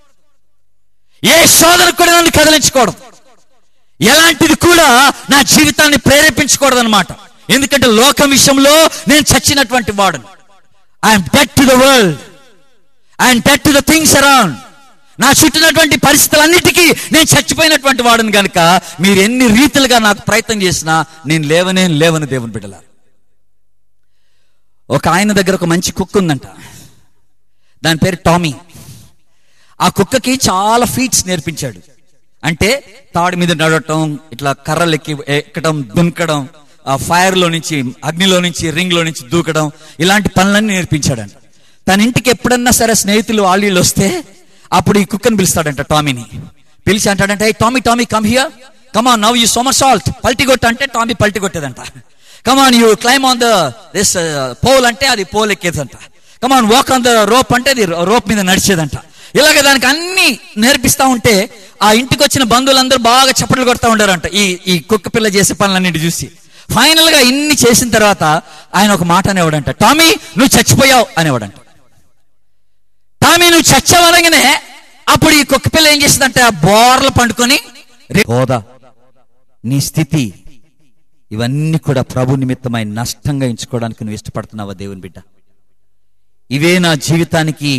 Speaker 1: ఏ శోధన కూడా నన్ను కదిలించకూడదు ఎలాంటిది కూడా నా జీవితాన్ని ప్రేరేపించకూడదు అనమాట ఎందుకంటే లోకం విషయంలో నేను చచ్చినటువంటి వాడును I'm debt to the world I'm debt to the things around నా చుట్టినటువంటి పరిస్థితులన్నిటికీ నేను చచ్చిపోయినటువంటి వాడును గనుక మీరు ఎన్ని రీతిలుగా నాకు ప్రయత్నం చేసినా నేను లేవనే లేవని దేవుని బిడ్డల ఒక ఆయన దగ్గర ఒక మంచి కుక్క ఉందంట దాని పేరు టామీ ఆ కుక్కకి చాలా ఫీట్స్ నేర్పించాడు అంటే తాడు మీద నడవటం ఇట్లా కర్రలు ఎక్కి ఎక్కడం దునకడం ఆ ఫైర్ లో నుంచి అగ్నిలో నుంచి రింగ్ లో నుంచి దూకడం ఇలాంటి పనులన్నీ నేర్పించాడంట తన ఇంటికి ఎప్పుడన్నా సరే స్నేహితులు వాళ్ళు వస్తే అప్పుడు ఈ కుక్కని పిలుస్తాడంట టామీని పిలిచి అంటాడంటే "Hey, Tommy Tommy come here come on now you somersault పల్టి కొట్టు అంటే టామీ పల్టి కొట్టేదంట come on you climb on the this pole అంటే అది పోల్ ఎక్కేదంట come on walk on the rope అంటే అది రోప్ మీద నడిచేదంట ఇలాగ దానికి అన్ని నేర్పిస్తా ఉంటే ఆ ఇంటికి వచ్చిన బంధువులందరూ బాగా చప్పట్లు కొడతా ఉండారంట ఈ ఈ కుక్క పిల్ల చేసే పనులన్నిటి చూసి ఫైనల్ గా ఇన్ని చేసిన తర్వాత ఆయన ఒక మాట అనేవాడంట టామీ నువ్వు చచ్చిపోయావు అనేవాడంట టామీ నువ్వు చచ్చావనగానే అప్పుడు ఈ కుక్క పిల్ల ఏం చేసిందంటే ఆ బోర్లు పండుకొని "రే హోదా నీ స్థితి ఇవన్నీ కూడా ప్రభు నిమిత్తమై నష్టంగా ఎంచుకోవడానికి నువ్వు ఇష్టపడుతున్నావా దేవుని బిడ్డ ఇవే నా జీవితానికి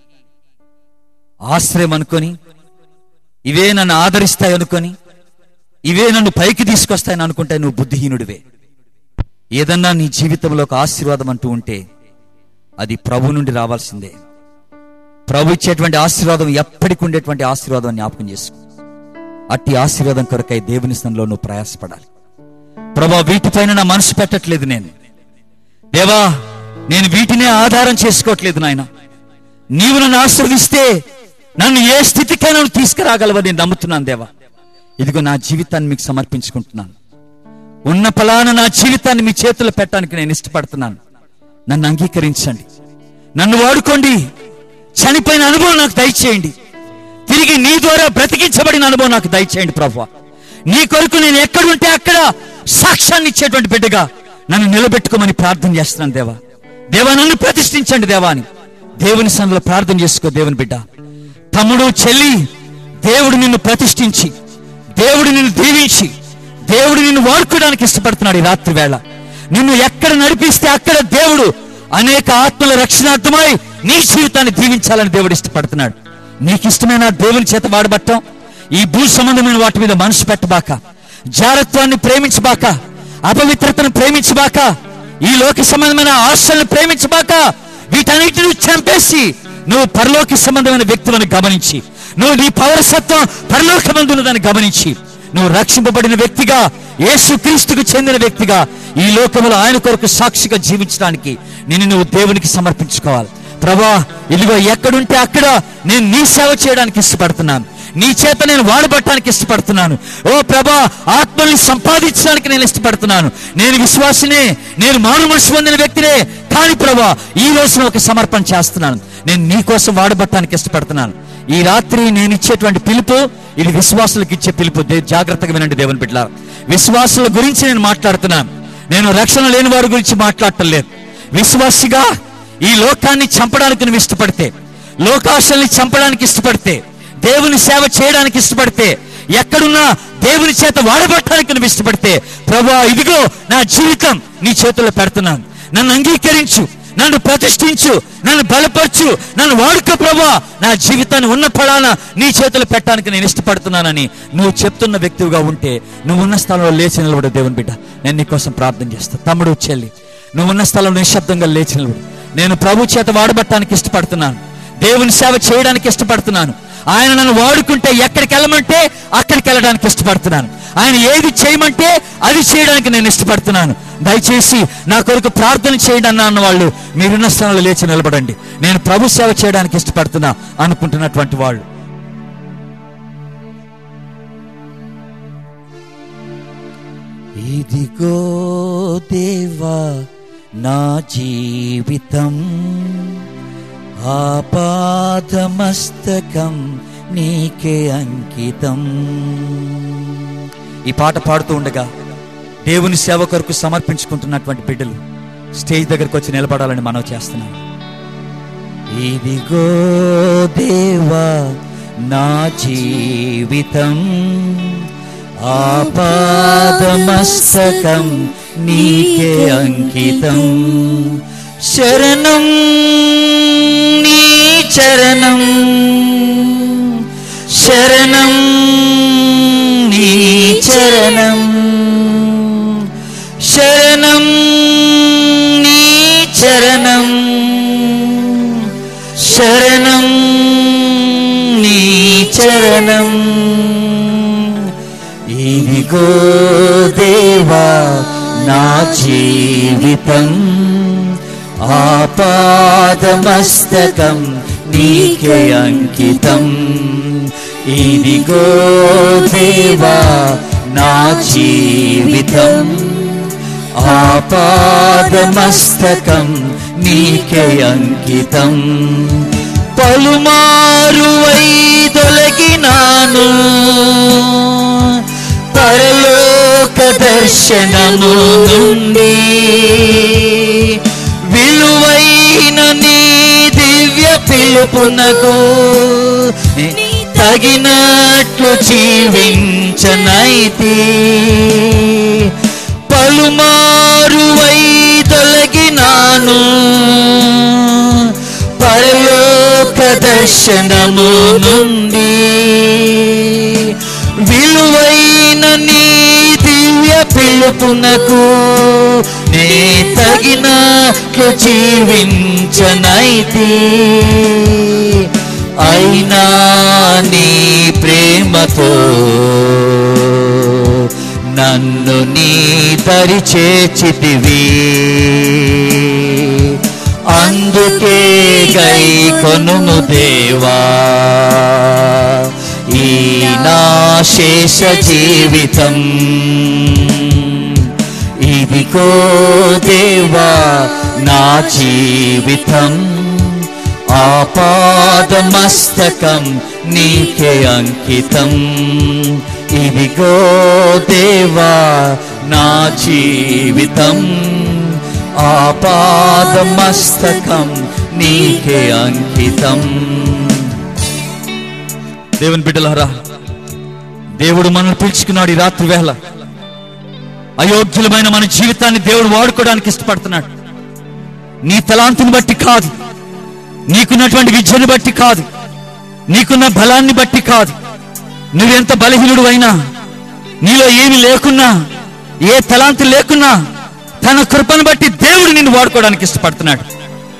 Speaker 1: ఆశ్రయం అనుకొని ఇవే నన్ను ఆదరిస్తాయి అనుకొని ఇవే నన్ను పైకి తీసుకొస్తాయని అనుకుంటే నువ్వు బుద్ధిహీనుడివే ఏదన్నా నీ జీవితంలో ఒక ఆశీర్వాదం అంటూ ఉంటే అది ప్రభు నుండి రావాల్సిందే ప్రభు ఇచ్చేటువంటి ఆశీర్వాదం ఎప్పటికి ఉండేటువంటి ఆశీర్వాదం జ్ఞాపకం చేసుకో అట్టి ఆశీర్వాదం కొరకై దేవుని స్థలంలో నువ్వు ప్రయాసపడాలి ప్రభా వీటిపైన నా మనసు పెట్టట్లేదు నేను దేవా నేను వీటినే ఆధారం చేసుకోవట్లేదు నాయన నీవు నన్ను ఆశీర్వదిస్తే నన్ను ఏ స్థితికైనా నువ్వు తీసుకురాగలవని నేను నమ్ముతున్నాను దేవా ఇదిగో నా జీవితాన్ని మీకు సమర్పించుకుంటున్నాను ఉన్న ఫలాన నా జీవితాన్ని మీ చేతుల్లో పెట్టడానికి నేను ఇష్టపడుతున్నాను నన్ను అంగీకరించండి నన్ను వాడుకోండి చనిపోయిన అనుభవం నాకు దయచేయండి తిరిగి నీ ద్వారా బ్రతికించబడిన అనుభవం నాకు దయచేయండి ప్రభు నీ కొరకు నేను ఎక్కడుంటే అక్కడ సాక్ష్యాన్ని ఇచ్చేటువంటి బిడ్డగా నన్ను నిలబెట్టుకోమని ప్రార్థన చేస్తున్నాను దేవా దేవా నన్ను ప్రతిష్ఠించండి దేవా అని దేవుని సన్నిలో ప్రార్థన చేసుకో దేవుని బిడ్డ తమ్ముడు చెల్లి దేవుడు నిన్ను ప్రతిష్ఠించి దేవుడు నిన్ను దీవించి దేవుడు నిన్ను వాడుకోవడానికి ఇష్టపడుతున్నాడు ఈ రాత్రి వేళ నిన్ను ఎక్కడ నడిపిస్తే అక్కడ దేవుడు అనేక ఆత్మల రక్షణార్థమై నీ జీవితాన్ని దీవించాలని దేవుడు ఇష్టపడుతున్నాడు నీకు ఇష్టమైన దేవుని చేత వాడబట్టం ఈ భూ సంబంధమైన వాటి మీద మనసు పెట్టబాక జారత్వాన్ని ప్రేమించబాక అపవిత్రతను ప్రేమించబాక ఈ లోక సంబంధమైన ఆశలను ప్రేమించబాక వీటన్నిటిని చంపేసి నువ్వు పరలోక సంబంధమైన వ్యక్తులను గమనించి నువ్వు నీ పౌరసత్వం పరలోకమందున్నదని గమనించి నువ్వు రక్షింపబడిన వ్యక్తిగా యేసు క్రీస్తుకు చెందిన వ్యక్తిగా ఈ లోకంలో ఆయన కొరకు సాక్షిగా జీవించడానికి నేను నువ్వు దేవునికి సమర్పించుకోవాలి ప్రభా ఇదిగో ఎక్కడుంటే అక్కడ నేను నీ సేవ చేయడానికి ఇష్టపడుతున్నాను నీ చేత నేను వాడబట్టడానికి ఇష్టపడుతున్నాను ఓ ప్రభా ఆత్మల్ని సంపాదించడానికి నేను ఇష్టపడుతున్నాను నేను విశ్వాసినే నేను మారు మనసు పొందిన వ్యక్తినే కానీ ప్రభా ఈ రోజున ఒక సమర్పణ చేస్తున్నాను నేను నీ కోసం వాడబట్టడానికి ఇష్టపడుతున్నాను ఈ రాత్రి నేను ఇచ్చేటువంటి పిలుపు ఇది విశ్వాసులకు ఇచ్చే పిలుపు దే- జాగ్రత్తగా వినండి దేవుని బిడ్డ విశ్వాసుల గురించి నేను మాట్లాడుతున్నాను నేను రక్షణ లేని వారి గురించి మాట్లాడటం లేదు విశ్వాసిగా ఈ లోకాన్ని చంపడానికి నువ్వు ఇష్టపడితే లోకాశల్ని చంపడానికి ఇష్టపడితే దేవుని సేవ చేయడానికి ఇష్టపడితే ఎక్కడున్నా దేవుని చేత వాడబట్టడానికి నువ్వు ఇష్టపడితే ప్రభా ఇదిగో నా జీవితం నీ చేతుల్లో పెడుతున్నాను నన్ను అంగీకరించు నన్ను ప్రతిష్ఠించు నన్ను బలపరచు నన్ను వాడుకో ప్రభా నా జీవితాన్ని ఉన్న ఫలాన నీ చేతులు పెట్టడానికి నేను ఇష్టపడుతున్నానని నువ్వు చెప్తున్న వ్యక్తిగా ఉంటే నువ్వు ఉన్న స్థలంలో లేచి నిలబడు దేవుని బిడ్డ నేను నీకోసం ప్రార్థన చేస్తా తమ్ముడు చెల్లి నువ్వు ఉన్న స్థలంలో నిశ్శబ్దంగా లేచి నిలబడు నేను ప్రభు చేత వాడబట్టడానికి ఇష్టపడుతున్నాను దేవుని సేవ చేయడానికి ఇష్టపడుతున్నాను ఆయన నన్ను వాడుకుంటే ఎక్కడికి వెళ్ళమంటే అక్కడికి వెళ్ళడానికి ఇష్టపడుతున్నాను ఆయన ఏది చేయమంటే అది చేయడానికి నేను ఇష్టపడుతున్నాను దయచేసి నా కొరకు ప్రార్థన చేయండి అన్న అన్న వాళ్ళు మీరున్న స్థానంలో లేచి నిలబడండి నేను ప్రభు సేవ చేయడానికి ఇష్టపడుతున్నా అనుకుంటున్నటువంటి వాళ్ళు ఇదిగో దేవా నా జీవితం ఆపాదమస్తకం నీకే అంకితం ఈ పాట పాడుతూ ఉండగా దేవుని సేవ కొరకు సమర్పించుకుంటున్నటువంటి బిడ్డలు స్టేజ్ దగ్గరకు వచ్చి నిలబడాలని మనం చేస్తున్నాం ఇదిగో దేవా నా జీవితం ఆపాదమస్తకం నీకే అంకితం శరణం నీ చరణం శరణం నీ చరణం శరణం నీ చరణం శరణం నీ చరణం ఇదిగో దేవా నా జీవితం ఆపాదమస్తకం నీకే అంకితం ఇదిగో దేవా నా జీవితం ఆపాదమస్తకం నీకే అంకితం పలుమారువై తొలగినాను పరలోక దర్శనము నుండి విలువైన నీ దివ్య పిలుపునకు తగినట్లు జీవించనైతి పలుమారువై తొలగినాను పరలోక దర్శనము నుండి విలువైన నీ దివ్య పిలుపునకు నే తగినట్లు జీవించనైతి అయినా నీ ప్రేమతో నన్ను నీ దరి చేచితివి అందుకే గై కొనుము దేవా ఈ నా శేష జీవితం ఇదిగో దేవా నా జీవితం ఆపాదమస్తకం నీకే అంకితం ఇదిగో దేవా నా జీవితం ఆపాదమస్తకం నీకే అంకితం దేవుని బిడ్డలారా దేవుడు మనల్ని పిలుచుకున్నాడు ఈ రాత్రి వేళ అయోగ్యులమైన మన జీవితాన్ని దేవుడు వాడుకోవడానికి ఇష్టపడుతున్నాడు నీ తలాంతుని బట్టి కాదు నీకున్నటువంటి విద్యను బట్టి కాదు నీకున్న బలాన్ని బట్టి కాదు నువ్వెంత బలహీనుడు అయినా నీలో ఏమి లేకున్నా ఏ తలాంతి లేకున్నా తన కృపను బట్టి దేవుడు నిన్ను వాడుకోవడానికి ఇష్టపడుతున్నాడు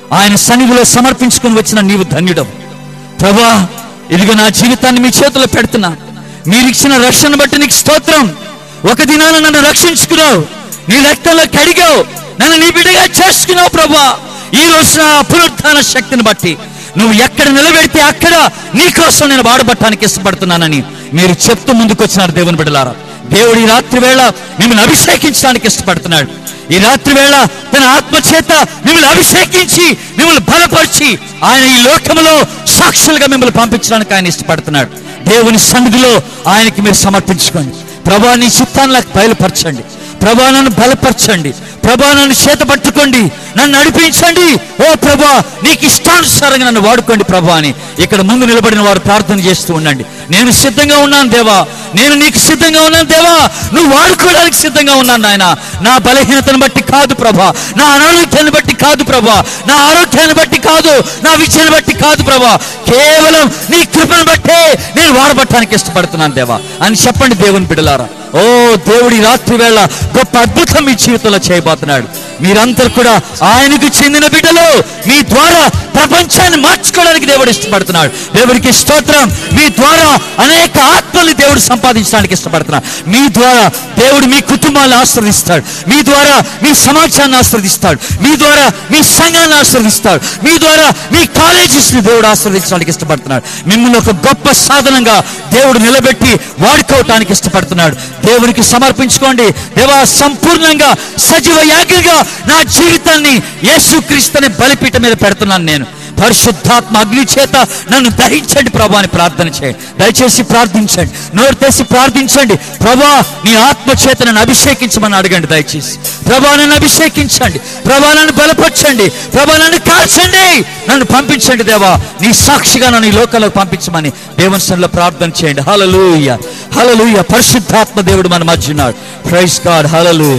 Speaker 1: ఆయన సన్నిధిలో సమర్పించుకుని వచ్చిన నీవు ధన్యుడవు ప్రభా ఇదిగో నా జీవితాన్ని మీ చేతిలో పెడుతున్నా మీరు ఇచ్చిన రక్షణ బట్టి నీకు స్తోత్రం ఒక దినాన నన్ను రక్షించుకున్నావు నీ రక్తంలో కడిగావు నన్ను నీ బిడ్డగా చేసుకున్నావు ప్రభా ఈ రోజు నా పునరుత్థాన శక్తిని బట్టి నువ్వు ఎక్కడ నిలబెడితే అక్కడ నీ కోసం నేను వాడబట్టడానికి ఇష్టపడుతున్నానని మీరు చెప్తూ ముందుకు వచ్చినారు దేవుని బిడ్డలారా దేవుడు ఈ రాత్రి వేళ మిమ్మల్ని అభిషేకించడానికి ఇష్టపడుతున్నాడు ఈ రాత్రి వేళ తన ఆత్మ చేత మిమ్మల్ని అభిషేకించి మిమ్మల్ని బలపరిచి ఆయన ఈ లోకములో సాక్షులుగా మిమ్మల్ని పంపించడానికి ఆయన ఇష్టపడుతున్నాడు దేవుని సన్నిధిలో ఆయనకి మీరు సమర్పించుకోండి ప్రభా నీ చిత్తాన్ని నాకు బయలుపరచండి ప్రభా నన్ను బలపరచండి ప్రభా నన్ను చేత పట్టుకోండి నన్ను నడిపించండి ఓ ప్రభా నీకు ఇష్టానుసారంగా నన్ను వాడుకోండి ప్రభా అని ఇక్కడ ముందు నిలబడిన వారు ప్రార్థన చేస్తూ ఉండండి నేను సిద్ధంగా ఉన్నాను దేవా నేను నీకు సిద్ధంగా ఉన్నాను దేవా నువ్వు వాడుకోవడానికి సిద్ధంగా ఉన్నాను నాయన నా బలహీనతను బట్టి కాదు ప్రభా నా అనారోగ్యాన్ని బట్టి కాదు ప్రభా నా ఆరోగ్యాన్ని బట్టి కాదు నా విద్యను బట్టి కాదు ప్రభా కేవలం నీ కృపను బట్టే నేను వాడబట్టడానికి ఇష్టపడుతున్నాను దేవా అని చెప్పండి దేవుని బిడలారా ఓ దేవుడి రాత్రి వేళ గొప్ప అద్భుతం మీ జీవితంలో చేయబోతున్నాడు మీరందరూ కూడా ఆయనకు చెందిన బిడ్డలు మీ ద్వారా ప్రపంచాన్ని మార్చుకోవడానికి దేవుడు ఇష్టపడుతున్నాడు దేవుడికి స్తోత్రం మీ ద్వారా అనేక ఆత్మల్ని దేవుడు సంపాదించడానికి ఇష్టపడుతున్నాడు మీ ద్వారా దేవుడు మీ కుటుంబాన్ని ఆశ్రదిస్తాడు మీ ద్వారా మీ సమాజాన్ని ఆశ్రదిస్తాడు మీ ద్వారా మీ సంఘాన్ని ఆశ్రదిస్తాడు మీ ద్వారా మీ కాలేజెస్ ని దేవుడు ఆశ్రదించడానికి ఇష్టపడుతున్నాడు మిమ్మల్ని ఒక గొప్ప సాధనంగా దేవుడు నిలబెట్టి వాడుకోవటానికి ఇష్టపడుతున్నాడు దేవునికి సమర్పించుకోండి దేవా సంపూర్ణంగా సజీవ యాగిగా నా జీవితాన్ని యేసుక్రీస్తుని బలిపీఠ మీద పెడుతున్నాను నేను పరిశుద్ధాత్మ అగ్ని చేత నన్ను దహించండి ప్రభా అని ప్రార్థన చేయండి దయచేసి ప్రార్థించండి నోరు తెసి ప్రార్థించండి ప్రభా నీ ఆత్మ చేత నన్ను అభిషేకించమని అడగండి దయచేసి ప్రభా నన్ను అభిషేకించండి ప్రభా నన్ను బలపరచండి ప్రభా నన్ను కాల్చండి నన్ను పంపించండి దేవా నీ సాక్షిగా నన్ను ఈ లోకంలోకి పంపించమని దేవుని సన్నిలో ప్రార్థన చేయండి హలలుయ హలలుయ పరిశుద్ధాత్మ దేవుడు మన మధ్య ఉన్నాడు praise God hallelujah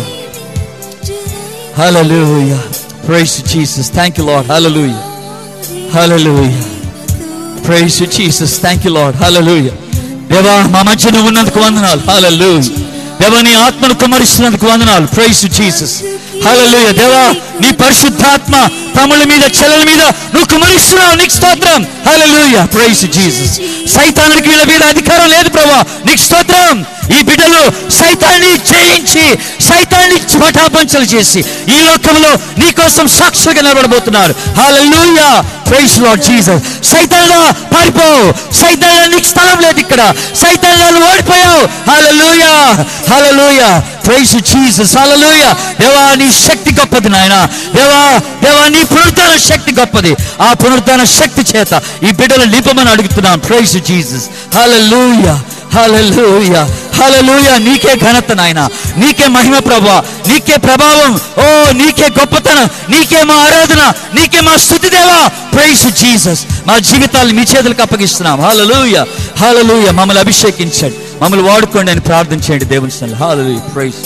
Speaker 1: hallelujah praise Jesus thank you Lord hallelujah hallelujah praise Jesus thank you Lord hallelujah దేవా మా మధ్య నువ్వు ఉన్నందుకు వందనాలు హలలుయ దేవా నీ ఆత్మను కుమరిస్తున్నందుకు వందనాలు ప్రైస్ జీసస్ హలలుయ దేవా నీ పరిశుద్ధాత్మ తమ్ముళ్ళ మీద చెల్లెల మీద నువ్వు కుమరిస్తున్నావు నీకు స్తోత్రం హలలుయ ప్రైస్ జీసస్ సైతానికి వీళ్ళ మీద అధికారం లేదు ప్రభా నీకు స్తోత్రం ఈ బిడ్డలు సైతాన్ని జయించి సైతాన్ని పటాపంచలు చేసి ఈ లోకంలో నీ కోసం సాక్షిగా నిలబడబోతున్నారు హల్లెలూయా ప్రైజ్ లార్డ్ జీసస్ సైతాన్లా పారిపో సైతాన్లా నీకు స్థలం లేదు ఇక్కడ సైతాన్లా నువ్వు ఓడిపోయావు హల్లెలూయా హల్లెలూయా ప్రైజ్ జీసస్ హల్లెలూయా దేవా నీ శక్తి గొప్పది నాయన దేవా దేవా నీ పునరుద్ధాన శక్తి గొప్పది ఆ పునరుద్ధాన శక్తి చేత ఈ బిడ్డలు నింపమని అడుగుతున్నాం ప్రైజ్ జీసస్ హల్లెలూయా హల్లెలూయా హల్లెలూయా నీకే ఘనత నాయన నీకే మహిమ ప్రభా నీకే ప్రభావం ఓ నీకే గొప్పతనం నీకే మా ఆరాధన నీకే మా స్థుతి దేవా ప్రైజ్ జీసస్ మా జీవితాలు మీ చేతులకు అప్పగిస్తున్నాం హల్లెలూయా హల్లెలూయా మమ్మల్ని అభిషేకించండి మమ్మల్ని వాడుకోండి అని ప్రార్థన చేయండి దేవుని సన్నిధిలో. హల్లెలూయా ప్రైజ్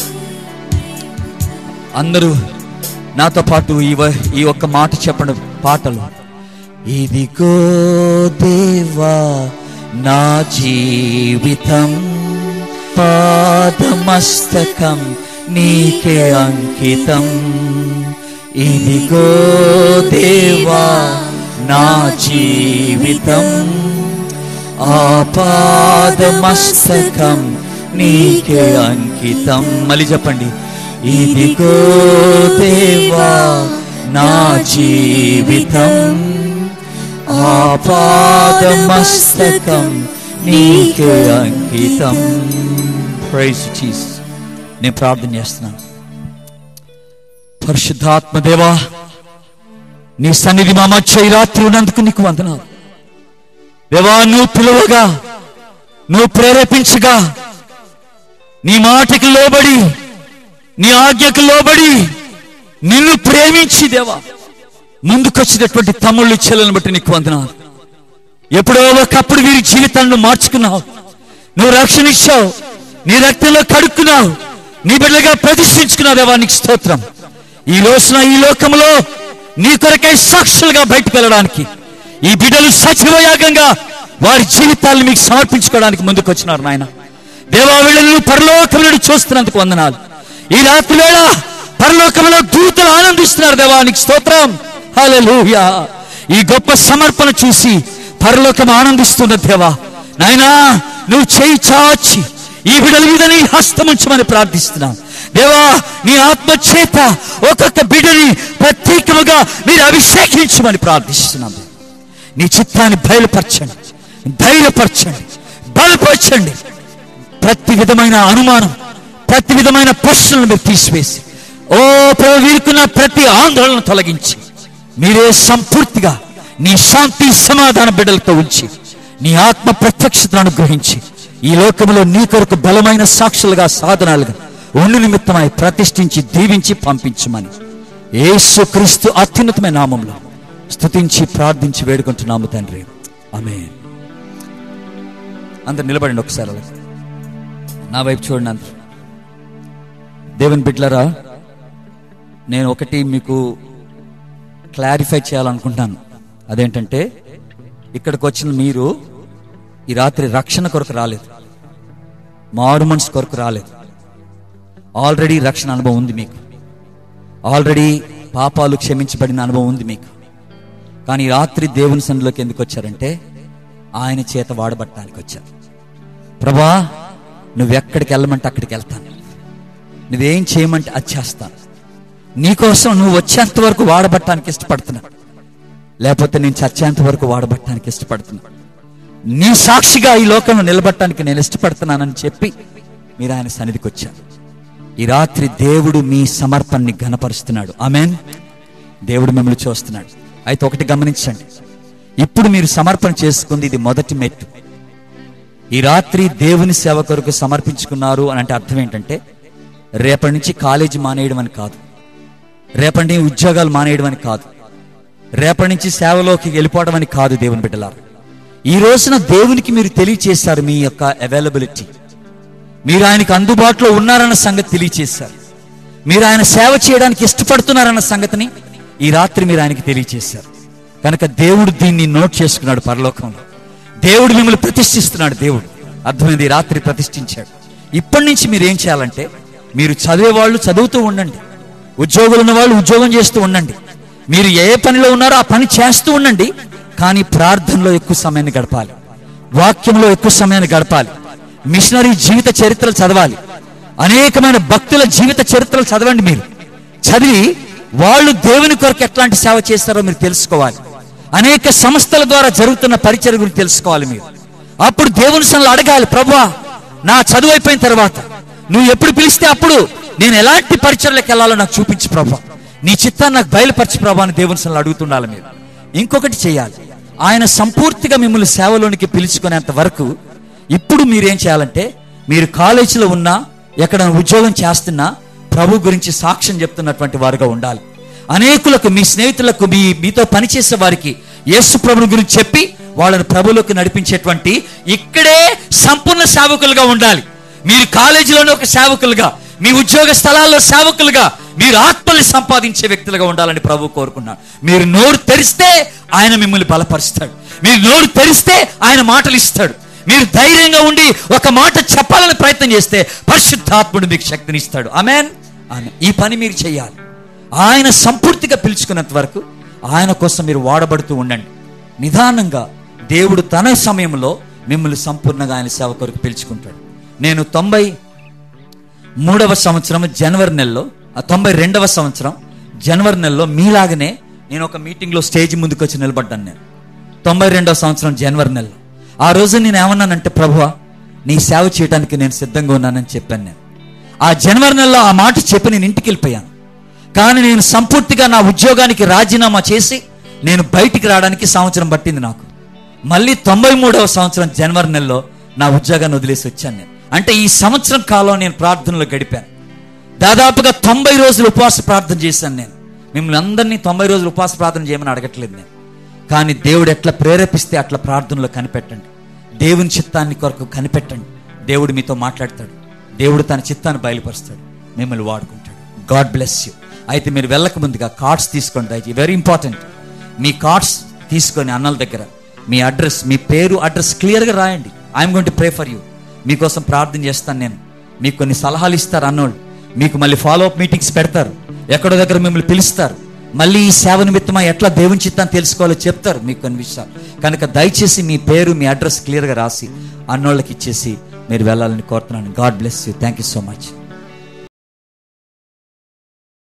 Speaker 1: అందరూ నాతో పాటు ఈ వ- ఈ ఒక్క మాట చెప్పండి పాటలు ఇదిగో దేవా నా జీవితం పాదమస్తకం నీకే అంకితం ఇదిగో దేవా నా జీవితం ఆపాదమస్తకం నీకే అంకితం మళ్ళీ చెప్పండి ఇదిగో దేవా నా జీవితం ఆపాదమస్తకం నీకే అంకితం ప్రైజ్ జీసస్ నేను ప్రార్థన చేస్తున్నాను పరిశుద్ధాత్మ దేవా నీ సన్నిధి మా మధ్య ఈ రాత్రి ఉన్నందుకు నీకు వందనాలు దేవా నువ్వు పిలువగా నువ్వు ప్రేరేపించగా నీ మాటకి లోబడి నీ ఆజ్ఞకు లోబడి నిన్ను ప్రేమించి దేవా ముందుకొచ్చినటువంటి తమ్ముళ్ళు చెల్లెలను బట్టి నీకు వందనాలు ఎప్పుడో ఒకప్పుడు వీరి జీవితాలను మార్చుకున్నావు నువ్వు రక్షణ ఇచ్చావు నీ రక్తంలో కడుక్కున్నావు నీ బిడ్డగా ప్రతిష్ఠించుకున్నావు దేవా నీకు స్తోత్రం ఈ రోజున ఈ లోకంలో నీ కొరకై సాక్షులుగా బయటకు వెళ్ళడానికి ఈ బిడ్డలు సజీవయాగంగా వారి జీవితాలను మీకు సమర్పించుకోవడానికి ముందుకు వచ్చినారు నాయన దేవా వీళ్ళను పరలోకం నుండి చూస్తున్నందుకు వందనాలు ఈ రాత్రి వేళ పరలోకంలో దూతలు ఆనందిస్తున్నారు దేవా నీకు స్తోత్రం హల్లెలూయా ఈ గొప్ప సమర్పణ చూసి పరలోకం ఆనందిస్తున్న దేవా నాయనా నువ్వు చేయి చాచి ఈ బిడల మీద నీ హస్తం ఉంచమని ప్రార్థిస్తున్నాను దేవా నీ ఆత్మ చేత ఒక్కొక్క బిడ్డని ప్రత్యేకముగా మీరు అభిషేకించమని ప్రార్థిస్తున్నాను నీ చిత్తాన్ని బయలుపరచండి ధైర్యపరచండి బలపరచండి ప్రతి విధమైన అనుమానం ప్రతి విధమైన ప్రశ్నలను మీరు తీసివేసి ఓ ప్రభు వీరుకున్న ప్రతి ఆందోళన తొలగించి మీరే సంపూర్తిగా నీ శాంతి సమాధాన బిడ్డలతో ఉంచి నీ ఆత్మ ప్రత్యక్షతను అనుగ్రహించి ఈ లోకంలో నీ కొరకు బలమైన సాక్షులుగా సాధనాలుగా ఉండు నిమిత్తమై ప్రతిష్ఠించి దీవించి పంపించమని యేసు క్రీస్తు అత్యున్నతమైన నామంలో స్తుతించి ప్రార్థించి వేడుకుంటున్నాము తండ్రి ఆమె అందరు నిలబడండి ఒకసారి అలా నా వైపు చూడండి అందరు దేవుని బిడ్లరా నేను ఒకటి మీకు క్లారిఫై చేయాలనుకుంటున్నాను అదేంటంటే ఇక్కడికి వచ్చిన మీరు ఈ రాత్రి రక్షణ కొరకు రాలేదు మారు మనసు కొరకు రాలేదు ఆల్రెడీ రక్షణ అనుభవం ఉంది మీకు ఆల్రెడీ పాపాలు క్షమించబడిన అనుభవం ఉంది మీకు కానీ ఈ రాత్రి దేవుని సన్నిలోకి ఎందుకు వచ్చారంటే ఆయన చేత వాడబట్టడానికి వచ్చారు ప్రభా నువ్వెక్కడికి వెళ్ళమంటే అక్కడికి వెళ్తాను నువ్వేం చేయమంటే అది చేస్తాను నీకోసం నువ్వు వచ్చేంత వరకు వాడబట్టడానికి ఇష్టపడుతున్నా లేకపోతే నేను చచ్చేంత వరకు వాడబట్టడానికి ఇష్టపడుతున్నా నీ సాక్షిగా ఈ లోకంలో నిలబట్టడానికి నేను ఇష్టపడుతున్నానని చెప్పి మీరు ఆయన సన్నిధికి వచ్చారు ఈ రాత్రి దేవుడు మీ సమర్పణని ఘనపరుస్తున్నాడు ఆమెన్ దేవుడు మిమ్మల్ని చూస్తున్నాడు అయితే ఒకటి గమనించండి ఇప్పుడు మీరు సమర్పణ చేసుకుంది ఇది మొదటి మెట్టు ఈ రాత్రి దేవుని సేవ కొరకు సమర్పించుకున్నారు అని అంటే అర్థం ఏంటంటే రేపటి నుంచి కాలేజీ మానేయడం అని కాదు రేపటి నుంచి ఉద్యోగాలు మానేయడం అని కాదు రేపటి నుంచి సేవలోకి వెళ్ళిపోవడం అని కాదు దేవుని బిడ్డలారు ఈ రోజున దేవునికి మీరు తెలియచేశారు మీ యొక్క అవైలబిలిటీ మీరు ఆయనకు అందుబాటులో ఉన్నారన్న సంగతి తెలియచేశారు మీరు ఆయన సేవ చేయడానికి ఇష్టపడుతున్నారన్న సంగతిని ఈ రాత్రి మీరు ఆయనకి తెలియచేశారు కనుక దేవుడు దీన్ని నోట్ చేసుకున్నాడు పరలోకంలో దేవుడు మిమ్మల్ని ప్రతిష్ఠిస్తున్నాడు దేవుడు అర్థమైంది ఈ రాత్రి ప్రతిష్ఠించాడు ఇప్పటి నుంచి మీరు ఏం చేయాలంటే మీరు చదివే వాళ్ళు చదువుతూ ఉండండి ఉద్యోగులు ఉన్న వాళ్ళు ఉద్యోగం చేస్తూ ఉండండి మీరు ఏ పనిలో ఉన్నారో ఆ పని చేస్తూ ఉండండి కానీ ప్రార్థనలో ఎక్కువ సమయాన్ని గడపాలి వాక్యంలో ఎక్కువ సమయాన్ని గడపాలి మిషనరీ జీవిత చరిత్రలు చదవాలి అనేకమైన భక్తుల జీవిత చరిత్రలు చదవండి మీరు చదివి వాళ్ళు దేవుని కొరకు ఎట్లాంటి సేవ చేస్తారో మీరు తెలుసుకోవాలి అనేక సంస్థల ద్వారా జరుగుతున్న పరిచయం గురించి తెలుసుకోవాలి మీరు అప్పుడు దేవుని సన్నిలో అడగాలి ప్రభా నా చదువు అయిపోయిన తర్వాత నువ్వు ఎప్పుడు పిలిస్తే అప్పుడు నేను ఎలాంటి పరిచయలకు వెళ్ళాలో నాకు చూపించు ప్రభా నీ చిత్తాన్ని నాకు బయలుపరచు ప్రభా అని దేవుని సన్నిలో అడుగుతుండాలి మీరు ఇంకొకటి చేయాలి ఆయన సంపూర్తిగా మిమ్మల్ని సేవలోనికి పిలుచుకునేంత వరకు ఇప్పుడు మీరేం చేయాలంటే మీరు కాలేజీలో ఉన్నా ఎక్కడ ఉద్యోగం చేస్తున్నా ప్రభు గురించి సాక్ష్యం చెప్తున్నటువంటి వారుగా ఉండాలి అనేకులకు మీ స్నేహితులకు మీ మీతో పనిచేసే వారికి యేసు ప్రభుని గురించి చెప్పి వాళ్ళని ప్రభులోకి నడిపించేటువంటి ఇక్కడే సంపూర్ణ సేవకులుగా ఉండాలి మీరు కాలేజీలోనే ఒక సేవకులుగా మీ ఉద్యోగ స్థలాల్లో సేవకులుగా మీరు ఆత్మల్ని సంపాదించే వ్యక్తులుగా ఉండాలని ప్రభు కోరుకున్నాడు మీరు నోరు తెరిస్తే ఆయన మిమ్మల్ని బలపరుస్తాడు మీరు నోరు తెరిస్తే ఆయన మాటలు ఇస్తాడు మీరు ధైర్యంగా ఉండి ఒక మాట చెప్పాలని ప్రయత్నం చేస్తే పరిశుద్ధాత్ముడు మీకు శక్తిని ఇస్తాడు ఆమెన్ ఆమె ఈ పని మీరు చేయాలి ఆయన సంపూర్తిగా పిలుచుకున్నంత వరకు ఆయన కోసం మీరు వాడబడుతూ ఉండండి నిదానంగా దేవుడు తన సమయంలో మిమ్మల్ని సంపూర్ణంగా ఆయన సేవ కొరకు పిలుచుకుంటాడు నేను తొంభై మూడవ సంవత్సరం జనవరి నెలలో ఆ తొంభై రెండవ సంవత్సరం జనవరి నెలలో మీలాగనే నేను ఒక మీటింగ్లో స్టేజ్ ముందుకు వచ్చి నిలబడ్డాను నేను తొంభై రెండవ సంవత్సరం జనవరి నెలలో ఆ రోజు నేను ఏమన్నానంటే ప్రభువా నీ సేవ చేయడానికి నేను సిద్ధంగా ఉన్నానని చెప్పాను నేను ఆ జనవరి నెలలో ఆ మాట చెప్పి నేను ఇంటికి వెళ్ళిపోయాను కానీ నేను సంపూర్తిగా నా ఉద్యోగానికి రాజీనామా చేసి నేను బయటికి రావడానికి సంవత్సరం పట్టింది నాకు మళ్ళీ తొంభై మూడవ సంవత్సరం జనవరి నెలలో నా ఉద్యోగాన్ని వదిలేసి వచ్చాను నేను అంటే ఈ సంవత్సరం కాలం నేను ప్రార్థనలో గడిపాను దాదాపుగా తొంభై రోజులు ఉపవాస ప్రార్థన చేశాను నేను మిమ్మల్ని అందరినీ తొంభై రోజులు ఉపవాస ప్రార్థన చేయమని అడగట్లేదు నేను కానీ దేవుడు ఎట్లా ప్రేరేపిస్తే అట్లా ప్రార్థనలో కనిపెట్టండి దేవుని చిత్తాన్ని కొరకు కనిపెట్టండి దేవుడు మీతో మాట్లాడతాడు దేవుడు తన చిత్తాన్ని బయలుపరుస్తాడు మిమ్మల్ని వాడుకుంటాడు గాడ్ బ్లెస్ యూ అయితే మీరు వెళ్ళక ముందుగా కార్డ్స్ తీసుకోండి దయచేసి వెరీ ఇంపార్టెంట్ మీ కార్డ్స్ తీసుకొని అన్నల దగ్గర మీ అడ్రస్ మీ పేరు అడ్రస్ క్లియర్గా రాయండి I'm going to pray for you మీకోసం ప్రార్థన చేస్తాను నేను మీకు కొన్ని సలహాలు ఇస్తారు అన్నోళ్ళు మీకు మళ్ళీ ఫాలో అప్ మీటింగ్స్ పెడతారు ఎక్కడో దగ్గర మిమ్మల్ని పిలుస్తారు మళ్ళీ ఈ సేవ నిమిత్తమా ఎట్లా దేవుని చిత్తాన్ని తెలుసుకోవాలో చెప్తారు మీకు కొన్ని విషయాలు కనుక దయచేసి మీ పేరు మీ అడ్రస్ క్లియర్గా రాసి అన్నోళ్ళకి ఇచ్చేసి మీరు వెళ్ళాలని కోరుతున్నాను God bless you thank you so much